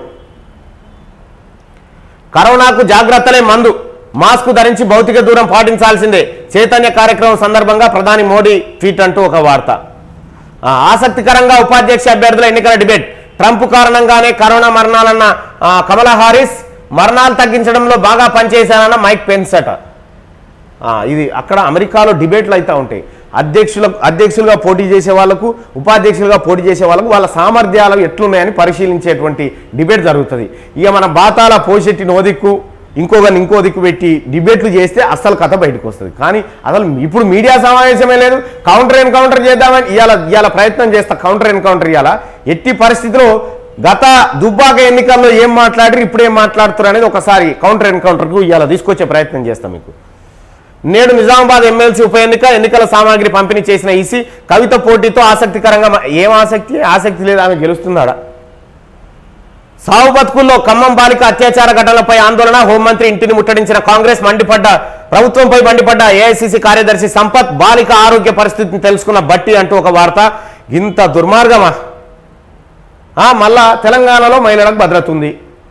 కరోనాకు జాగ్రత్తలే మందు మాస్క్ ధరించి భౌతిక దూరం పాటించాల్సిందే చైతన్య కార్యక్రమం సందర్భంగా ప్రధాని మోడీ ట్వీట్ అంటూ ఒక వార్త ఆ, ఆసక్తికరంగా ఉపాధ్యక్ష అభ్యర్థుల ఎన్నికల డిబేట్ ట్రంప్ కారణంగానే కరోనా మరణాలన్న ఆ, కమలా హారిస్ మరణాలు తగ్గించడంలో బాగా పనిచేశానన్న మైక్ పెన్స్ అట ఆ, ఇది అక్కడ అమెరికాలో డిబేట్లు అయితే ఉంటాయి అధ్యక్షుల అధ్యక్షులుగా పోటీ చేసే వాళ్ళకు ఉపాధ్యక్షులుగా పోటీ చేసే వాళ్ళకు వాళ్ళ సామర్థ్యాలు ఎట్లున్నాయని పరిశీలించేటువంటి డిబేట్ జరుగుతుంది ఇక మన బాతాల పోషెట్టి నో దిక్కు ఇంకోగాని ఇంకో దిక్కు పెట్టి డిబేట్లు చేస్తే అస్సలు కథ బయటకు వస్తుంది కానీ అసలు ఇప్పుడు మీడియా సమావేశమే లేదు కౌంటర్ ఎన్కౌంటర్ చేద్దామని ఇవాళ ఇవాళ ప్రయత్నం చేస్తా కౌంటర్ ఎన్కౌంటర్ ఇవాళ ఎట్టి పరిస్థితిలో గత దుబ్బాక ఎన్నికల్లో ఏం మాట్లాడారు ఇప్పుడు ఏం మాట్లాడుతారు అనేది ఒకసారి కౌంటర్ ఎన్కౌంటర్కు ఇవాళ తీసుకొచ్చే ప్రయత్నం చేస్తాం మీకు నేడు నిజామాబాద్ ఎమ్మెల్సీ ఉప ఎన్నిక ఎన్నికల సామాగ్రి పంపిణీ చేసిన ఈసీ కవిత పోటీతో ఆసక్తికరంగా మ- ఏం ఆసక్తి ఆసక్తి లేదు ఆమె గెలుస్తున్నాడా సావు బతుకుల్లో ఖమ్మం బాలిక అత్యాచార ఘటనలపై ఆందోళన హోంమంత్రి ఇంటిని ముట్టడించిన కాంగ్రెస్ మండిపడ్డ ప్రభుత్వంపై మండిపడ్డ ఏఐసిసి కార్యదర్శి సంపత్ బాలిక ఆరోగ్య పరిస్థితిని తెలుసుకున్న బట్టి అంటూ ఒక వార్త ఇంత దుర్మార్గమా ఆ, మళ్ళా తెలంగాణలో మహిళలకు భద్రత ఉంది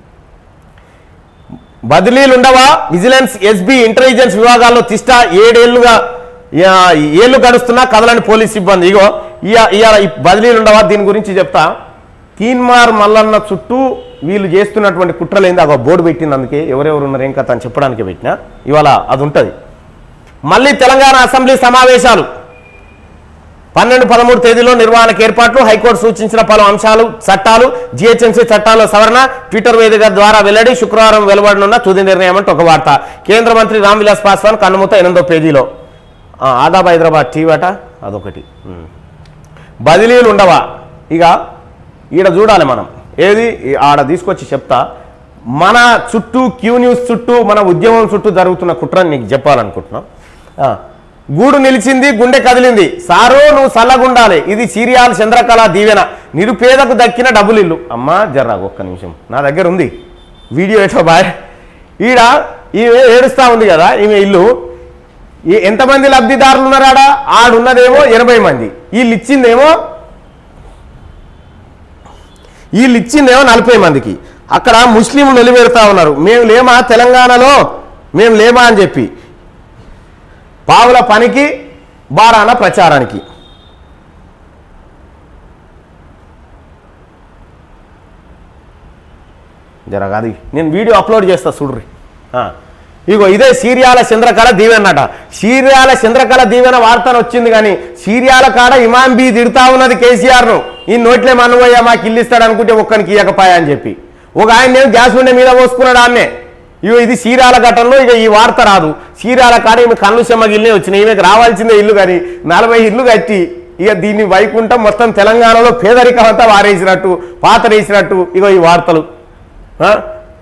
బదిలీలు ఉండవా విజిలెన్స్ ఎస్బీ ఇంటెలిజెన్స్ విభాగాల్లో తిష్ట ఏడేళ్లుగా యా- ఏళ్ళు గడుస్తున్నా కదలని పోలీస్ సిబ్బంది ఇగో ఇయ- ఇవాళ ఈ బదిలీలు ఉండవా దీని గురించి చెప్తా తీన్మార్ మల్లన్న చుట్టూ వీళ్ళు చేస్తున్నటువంటి కుట్రలు ఏంది ఒక బోర్డు పెట్టింది అందుకే ఎవరెవరు ఉన్నారు ఏం కథ అని చెప్పడానికి పెట్టినా ఇవాళ అది ఉంటుంది మళ్ళీ తెలంగాణ అసెంబ్లీ సమావేశాలు పన్నెండు పదమూడు తేదీలో నిర్వహణకు ఏర్పాట్లు హైకోర్టు సూచించిన పలు అంశాలు చట్టాలు జిహెచ్ఎంసీ చట్టాల సవరణ ట్విట్టర్ వేదిక ద్వారా వెల్లడి శుక్రవారం వెలువడనున్న తుది నిర్ణయం అంటూ ఒక వార్త కేంద్ర మంత్రి రామ్ విలాస్ పాస్వాన్ కన్నుమూత ఎనిమిదో పేజీలో ఆ, ఆదాబ్ హైదరాబాద్ టీవట అదొకటి ఉమ్. బదిలీలు ఉండవా ఇక ఈడ చూడాలి మనం ఏది ఈ ఆడ తీసుకొచ్చి చెప్తా మన చుట్టూ క్యూ న్యూస్ చుట్టూ మన ఉద్యమం చుట్టూ జరుగుతున్న కుట్రని నీకు చెప్పాలనుకుంటున్నాం ఆ, గూడు నిలిచింది గుండె కదిలింది సారో నువ్వు సల్లగుండాలి ఇది సీరియాల్ చంద్రకళ దీవెన నిరుపేదకు దక్కిన డబ్బులు ఇల్లు అమ్మా జర్రా ఒక్క నిమిషం నా దగ్గర ఉంది వీడియో ఎటో బాయ్ ఈడ ఈమె ఏడుస్తా ఉంది కదా ఈమె ఇల్లు ఈ ఎంతమంది లబ్ధిదారులు ఉన్నారాడా ఆడున్నదేమో ఎనభై మంది వీళ్ళు ఇచ్చిందేమో వీళ్ళు ఇచ్చిందేమో నలభై మందికి అక్కడ ముస్లింలు నిలబెడతా ఉన్నారు మేము లేమా తెలంగాణలో మేము లేమా అని చెప్పి పావుల పనికి బారాన ప్రచారానికి జరగాది నేను వీడియో అప్లోడ్ చేస్తా చూడ్రి ఆ. ఇగో ఇదే సీరియాల చంద్రకళ దీవెనట సీరియాల చంద్రకళ దీవెన వార్తను వచ్చింది కానీ సీరియాల కాడ ఇమాం బి తిడతా ఉన్నది కేసీఆర్ను ఈ నోట్లే మనువయ్యా మాకు ఇల్లు ఇస్తాడు అనుకుంటే ఒక్కనికి ఇవ్వకపాయా అని చెప్పి ఒక ఆయన ఏమో గ్యాస్ ఉండే మీద పోసుకున్నాడు ఆమె ఇగో ఇది సీరాల ఘటనలో ఇక ఈ వార్త రాదు సీరాల కాడ ఈమె కళ్ళు చెమ్మకి ఇల్లే వచ్చినాయి ఈమెకు రావాల్సిందే ఇల్లు కానీ నలభై ఇల్లు కట్టి ఇక దీన్ని వైకుంఠం మొత్తం తెలంగాణలో పేదరికం అంతా వారేసినట్టు పాతరేసినట్టు ఇగో ఈ వార్తలు ఆ?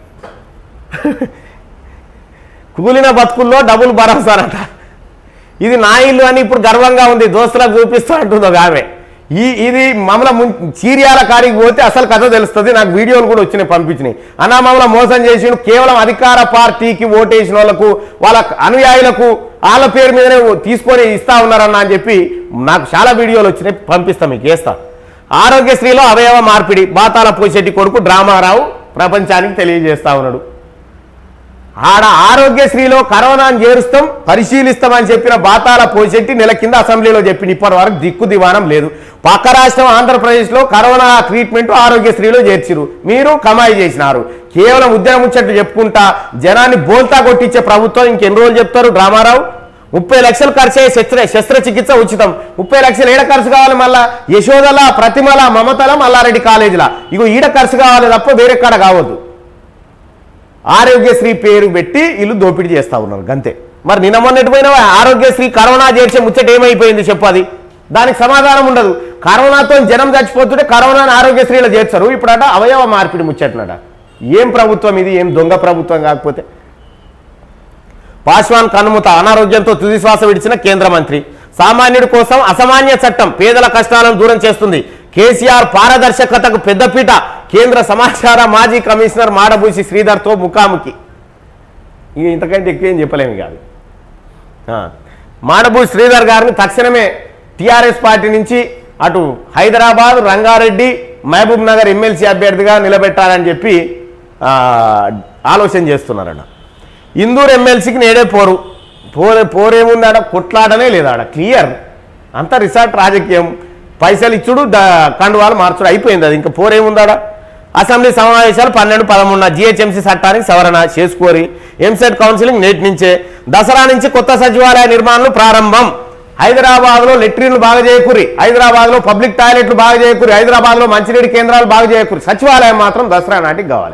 కూలిన బతుకుల్లో డబుల్ భరోసారట ఇది నా ఇల్లు అని ఇప్పుడు గర్వంగా ఉంది దోస్తులకు చూపిస్తా అంటుంది ఒక ఆమె ఈ ఇది మమ్మల్ని ముం చీరియాల కాడికి పోతే అసలు కథ తెలుస్తుంది నాకు వీడియోలు కూడా వచ్చినాయి పంపించినాయి అన్నా మమ్మల్ని మోసం చేసి కేవలం అధికార పార్టీకి ఓటేసిన వాళ్ళకు వాళ్ళ అనుయాయులకు వాళ్ళ పేరు మీదనే తీసుకొని ఇస్తా ఉన్నారన్న అని చెప్పి నాకు చాలా వీడియోలు వచ్చినాయి పంపిస్తా మీకు వేస్తా ఆరోగ్యశ్రీలో అవయవ మార్పిడి బాతాల పోషెట్టి కొడుకు డ్రామారావు ప్రపంచానికి తెలియజేస్తా ఉన్నాడు ఆడ ఆరోగ్యశ్రీలో కరోనాను చేరుస్తాం పరిశీలిస్తామని చెప్పిన బాతాల పోషెట్టి నెల కింద అసెంబ్లీలో చెప్పిన ఇప్పటి వరకు దిక్కు దివానం లేదు పక్క రాష్ట్రం ఆంధ్రప్రదేశ్లో కరోనా ట్రీట్మెంట్ ఆరోగ్యశ్రీలో చేర్చిరు మీరు కమాయి చేసినారు కేవలం ఉద్యమం ముచ్చట్లు చెప్పుకుంటా జనాన్ని బోల్తా కొట్టించే ప్రభుత్వం ఇంకెన్ని రోజులు చెప్తారు డ్రామారావు ముప్పై లక్షలు ఖర్చు అయ్యే శస్త్ర శస్త్రచికిత్స ఉచితం ముప్పై లక్షలు ఏడ ఖర్చు కావాలి మళ్ళా యశోదల ప్రతిమల మమతల మల్లారెడ్డి కాలేజీల ఇగో ఈడ ఖర్చు కావాలి తప్ప వేరే కాడ కావద్దు ఆరోగ్యశ్రీ పేరు పెట్టి వీళ్ళు దోపిడీ చేస్తా ఉన్నారు గంతే మరి నిన్న మొన్నటి పోయినా ఆరోగ్యశ్రీ కరోనా చేర్చే ముచ్చట ఏమైపోయింది చెప్పు అది దానికి సమాధానం ఉండదు కరోనాతో జనం చచ్చిపోతుంటే కరోనాను ఆరోగ్యశ్రీలో చేర్చరు ఇప్పుడట అవయవ మార్పిడి ముచ్చటనట ఏం ప్రభుత్వం ఇది ఏం దొంగ ప్రభుత్వం కాకపోతే పాస్వాన్ కన్నుమూత అనారోగ్యంతో తుది శ్వాస విడిచిన కేంద్ర మంత్రి సామాన్యుడి కోసం అసామాన్య చట్టం పేదల కష్టాలను దూరం చేస్తుంది కేసీఆర్ పారదర్శకతకు పెద్దపీట కేంద్ర సమాచార మాజీ కమిషనర్ మాడబూసి శ్రీధర్తో ముఖాముఖి ఇక ఇంతకంటే ఎక్కువ ఏం చెప్పలేము కాదు ఆ, మాడబూసి శ్రీధర్ గారిని తక్షణమే టీఆర్ఎస్ పార్టీ నుంచి అటు హైదరాబాద్ రంగారెడ్డి మహబూబ్ నగర్ ఎమ్మెల్సీ అభ్యర్థిగా నిలబెట్టాలని చెప్పి ఆ, ఆలోచన చేస్తున్నారట ఇందూరు ఎమ్మెల్సీకి నేడే పోరు పోరే పోరేముంది ఆడ కొట్లాడనే లేదు ఆడ క్లియర్ అంతా రిసార్ట్ రాజకీయం పైసలు ఇచ్చుడు ద కండువాలు మార్చుడు అయిపోయింది అది ఇంకా పోరేముందాడ అసెంబ్లీ సమావేశాలు పన్నెండు పదమూడున జిహెచ్ఎంసీ చట్టానికి సవరణ చేసుకోరి ఎంసెట్ కౌన్సిలింగ్ నేటి నుంచే దసరా నుంచి కొత్త సచివాలయ నిర్మాణాలు ప్రారంభం హైదరాబాద్ లో లెట్రిన్లు బాగా చేయకూరి హైదరాబాద్ లో పబ్లిక్ టాయిలెట్లు బాగా చేయకూరి హైదరాబాద్ లో మంచినీటి కేంద్రాలు బాగా చేయకూరి సచివాలయం మాత్రం దసరా నాటికి కావాలి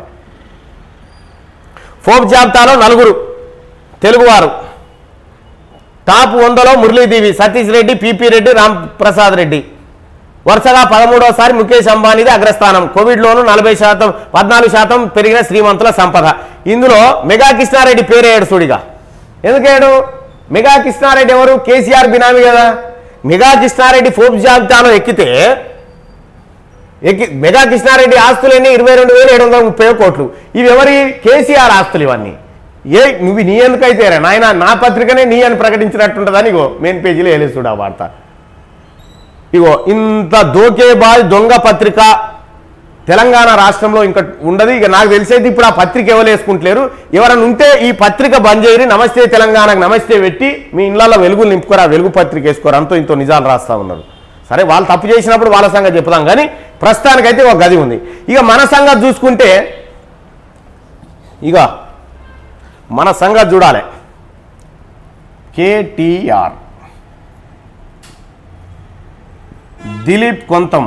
ఫోక్ జాబితాలో నలుగురు తెలుగువారు టాప్ వందలో మురళీదేవి సతీష్ రెడ్డి పిపి రెడ్డి రామ్ ప్రసాద్ రెడ్డి వరుసగా పదమూడవసారి ముఖేష్ అంబానీది అగ్రస్థానం కోవిడ్లోనూ నలభై శాతం పద్నాలుగు శాతం పెరిగిన శ్రీమంతుల సంపద ఇందులో మెగా కృష్ణారెడ్డి పేరేడు సుడిగా ఎందుకేడు మెగా కృష్ణారెడ్డి ఎవరు కేసీఆర్ బినామీ కదా మెగా కృష్ణారెడ్డి ఫోప్ జాబితాలో ఎక్కితే ఎక్కి మెగా కృష్ణారెడ్డి ఆస్తులన్నీ ఇరవై రెండు వేల ఏడు వందల ముప్పై కోట్లు ఇవి ఎవరి కేసీఆర్ ఆస్తులు ఇవన్నీ ఏ నువ్వు నీ ఎందుకైతే రా నాయన నా పత్రికనే నీ అని ప్రకటించినట్టుంటుందని ఇగో మెయిన్ పేజీలో వేలేస్తుడు ఆ వార్త ఇగో ఇంత దోకేబాజ్ దొంగ పత్రిక తెలంగాణ రాష్ట్రంలో ఇంకా ఉండదు ఇక నాకు తెలిసేది ఇప్పుడు ఆ పత్రిక ఎవరు వేసుకుంటలేరు ఎవరైనా ఉంటే ఈ పత్రిక బంద్ చేయరి నమస్తే తెలంగాణకు నమస్తే పెట్టి మీ ఇళ్లలో వెలుగులు నింపుకోరా వెలుగు పత్రిక వేసుకోరు అంతో ఇంతో నిజాలు రాస్తా ఉన్నారు సరే వాళ్ళు తప్పు చేసినప్పుడు వాళ్ళ సంగతి చెప్తాం కానీ ప్రస్తుతానికైతే ఒక గది ఉంది ఇక మన సంగతి చూసుకుంటే ఇక మన సంగతి చూడాలి కేటీఆర్ దిలీప్ కొంతం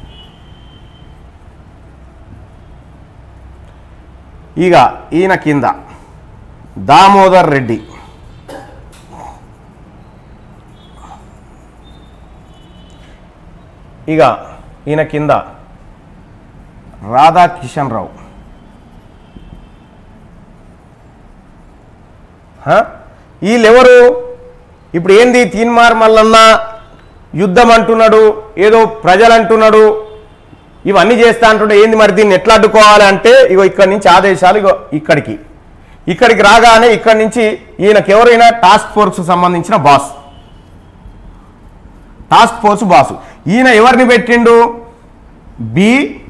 ఇక ఈయన కింద దామోదర్ రెడ్డి ఇక ఈయన కింద రాధాకిషన్ రావు హ? వీళ్ళెవరు ఇప్పుడు ఏంది తీన్మార్ మల్లన్న యుద్ధం అంటున్నాడు ఏదో ప్రజలు అంటున్నాడు ఇవన్నీ చేస్తా అంటుంటే ఏంది మరి దీన్ని ఎట్లా అడ్డుకోవాలి అంటే ఇగో ఇక్కడి నుంచి ఆదేశాలు ఇగో ఇక్కడికి ఇక్కడికి రాగానే ఇక్కడి నుంచి ఈయనకి ఎవరైనా టాస్క్ ఫోర్స్ సంబంధించిన బాస్ టాస్క్ ఫోర్స్ బాసు ఈయన ఎవరిని పెట్టిండు బి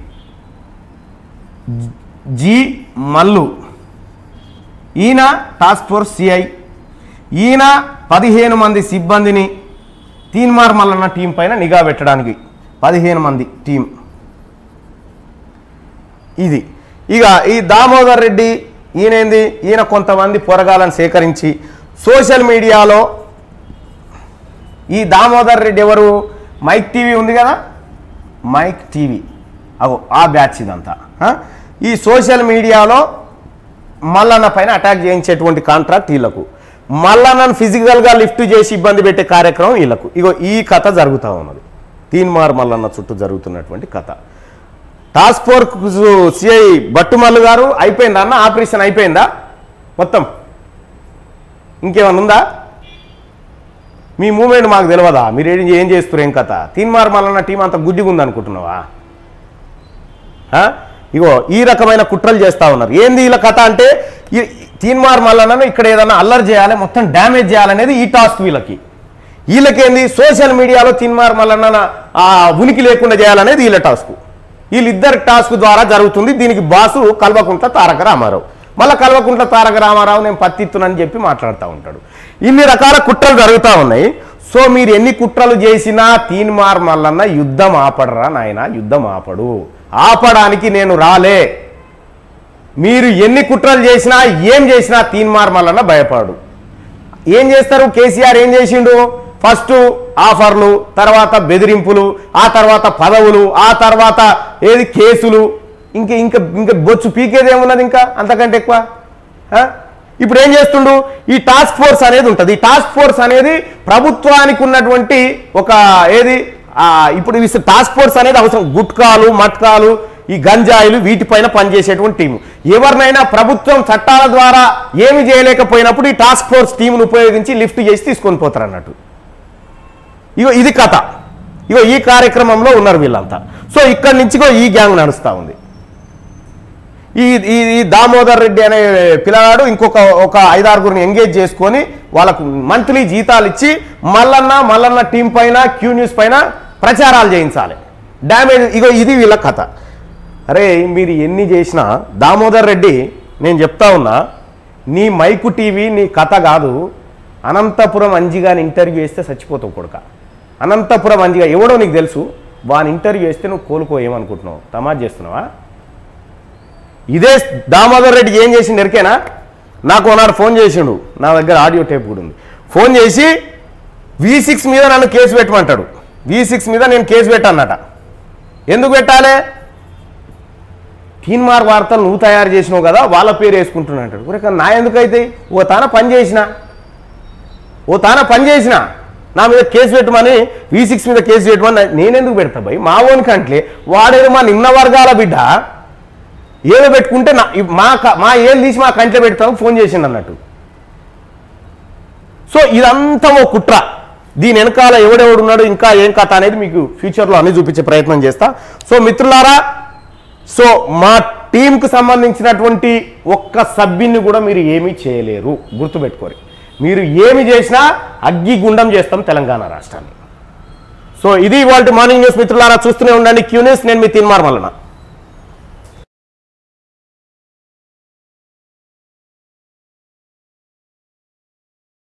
జి మల్లు ఈయన టాస్క్ ఫోర్స్ సిఐ ఈయన పదిహేను మంది సిబ్బందిని తీన్మార్ మల్లన్న టీం పైన నిఘా పెట్టడానికి పదిహేను మంది టీం ఇది ఇక ఈ దామోదర్ రెడ్డి ఈయనేంది ఈయన కొంతమంది పొరగాలను సేకరించి సోషల్ మీడియాలో ఈ దామోదర్ రెడ్డి ఎవరు మైక్ టీవీ ఉంది కదా మైక్ టీవీ అగో ఆ బ్యాచ్ ఇదంతా ఆ? ఈ సోషల్ మీడియాలో మల్లన్న పైన అటాక్ చేయించేటువంటి కాంట్రాక్ట్ వీళ్ళకు మల్లన్నను ఫిజికల్గా లిఫ్ట్ చేసి ఇబ్బంది పెట్టే కార్యక్రమం వీళ్ళకు ఇగో ఈ కథ జరుగుతూ ఉన్నది తీన్మార్ మల్లన్న చుట్టూ జరుగుతున్నటువంటి కథ టాస్క్ ఫోర్స్ సిఐ బట్టుమల్లు గారు అయిపోయిందా అన్న ఆపరేషన్ అయిపోయిందా మొత్తం ఇంకేమన్నా ఉందా మీ మూమెంట్ మాకు తెలియదా మీరు ఏం ఏం చేస్తారు ఏం కథ తీన్మార్ మల్లన్న టీం అంత గుడ్డిగా ఉందనుకుంటున్నావా ఆ? ఇగో ఈ రకమైన కుట్రలు చేస్తా ఉన్నారు ఏంది వీళ్ళ కథ అంటే ఈ- తీన్మార్ మల్లన్నను ఇక్కడ ఏదైనా అల్లరి చేయాలి మొత్తం డ్యామేజ్ చేయాలనేది ఈ టాస్క్ వీళ్ళకి వీళ్ళకేంది సోషల్ మీడియాలో తీన్మార్ మల్లన్న ఆ ఉనికి లేకుండా చేయాలనేది వీళ్ళ టాస్క్ వీళ్ళిద్దరి టాస్క్ ద్వారా జరుగుతుంది దీనికి బాసు కల్వకుంట్ల తారక రామారావు మళ్ళీ కల్వకుంట్ల తారక రామారావు నేను పత్తిత్తునని చెప్పి మాట్లాడుతూ ఉంటాడు ఇన్ని రకాల కుట్రలు జరుగుతూ ఉన్నాయి సో మీరు ఎన్ని కుట్రలు చేసినా తీన్మార్ మల్లన్న యుద్ధం ఆపడరా నాయన యుద్ధం ఆపడు ఆపడానికి నేను రాలే మీరు ఎన్ని కుట్రలు చేసినా ఏం చేసినా తీన్మార్ మల్లన్న భయపడు ఏం చేస్తారు కేసీఆర్ ఏం చేసిండు ఫస్ట్ ఆఫర్లు తర్వాత బెదిరింపులు ఆ తర్వాత పదవులు ఆ తర్వాత ఏది కేసులు ఇంక ఇంకా ఇంకా బొచ్చు పీకేది ఏమున్నది ఇంకా అంతకంటే ఎక్కువ ఆ? ఇప్పుడు ఏం చేస్తుండు ఈ టాస్క్ ఫోర్స్ అనేది ఉంటుంది ఈ టాస్క్ ఫోర్స్ అనేది ప్రభుత్వానికి ఉన్నటువంటి ఒక ఏది ఆ, ఇప్పుడు ఈ టాస్క్ ఫోర్స్ అనేది అవసరం గుట్కాలు మట్కాలు ఈ గంజాయిలు వీటిపైన పనిచేసేటువంటి టీము ఎవరినైనా ప్రభుత్వం చట్టాల ద్వారా ఏమి చేయలేకపోయినప్పుడు ఈ టాస్క్ ఫోర్స్ టీంను ఉపయోగించి లిఫ్ట్ చేసి తీసుకొని పోతారు అన్నట్టు ఇగో ఇది కథ ఇగో ఈ కార్యక్రమంలో ఉన్నారు వీళ్ళంతా సో ఇక్కడి నుంచి ఇగో ఈ గ్యాంగ్ నడుస్తూ ఉంది ఈ ఈ ఈ దామోదర్ రెడ్డి అనే పిల్లగాడు ఇంకొక ఒక ఐదారుగురిని ఎంగేజ్ చేసుకొని వాళ్ళకు మంత్లీ జీతాలు ఇచ్చి మల్లన్న మల్లన్న టీం పైన క్యూ న్యూస్ పైన ప్రచారాలు చేయించాలి డ్యామేజ్ ఇగో ఇది వీళ్ళ కథ అరే మీరు ఎన్ని చేసినా దామోదర్ రెడ్డి నేను చెప్తా ఉన్నా నీ మైకు టీవీ నీ కథ కాదు అనంతపురం అంజిగాని ఇంటర్వ్యూ చేస్తే చచ్చిపోతావు కొడుక అనంతపురం అంజిగా ఎవడో నీకు తెలుసు వాని ఇంటర్వ్యూ చేస్తే నువ్వు కోలుకో ఏమనుకుంటున్నావు తమాజ్ చేస్తున్నావా ఇదే దామోదర్ రెడ్డి ఏం చేసిండు ఎరికేనా నాకు ఒకనాడు ఫోన్ చేసిండు నా దగ్గర ఆడియో టేప్ కూడా ఉంది ఫోన్ చేసి వి సిక్స్ మీద నన్ను కేసు పెట్టమంటాడు వి సిక్స్ మీద నేను కేసు పెట్టానట ఎందుకు పెట్టాలి తీన్మార్ వార్తలు నువ్వు తయారు చేసినావు కదా వాళ్ళ పేరు వేసుకుంటున్నా అంటాడు ఒరే కానీ నా ఎందుకైతే ఓ తాన పని చేసిన ఓ తాన పని చేసిన నా మీద కేసు పెట్టమని వి సిక్స్ మీద కేసు పెట్టమని నేనెందుకు పెడతా భయ్ మా ఓనికి అంటే వాడేదో మా నిమ్న వర్గాల బిడ్డ ఏదో పెట్టుకుంటే నా ఇ- మా క- మా ఏళ్ళు తీసి మా కంట్లో పెడతాను ఫోన్ చేసిండు అన్నట్టు సో ఇదంతా ఓ కుట్ర దీని వెనకాల ఎవడెవడున్నాడు ఇంకా ఏం కథ అనేది మీకు ఫ్యూచర్లో అన్ని చూపించే ప్రయత్నం చేస్తా సో మిత్రులారా సో మా టీంకు సంబంధించినటువంటి ఒక్క సభ్యుని కూడా మీరు ఏమీ చేయలేరు గుర్తుపెట్టుకోరు మీరు ఏమి చేసినా అగ్గి గుండం చేస్తాం తెలంగాణ రాష్ట్రాన్ని సో ఇది ఇవాళ మార్నింగ్ న్యూస్ మిత్రులారా చూస్తూనే ఉండండి క్యూ న్యూస్ నేను మీ తిన్మార్ మల్లన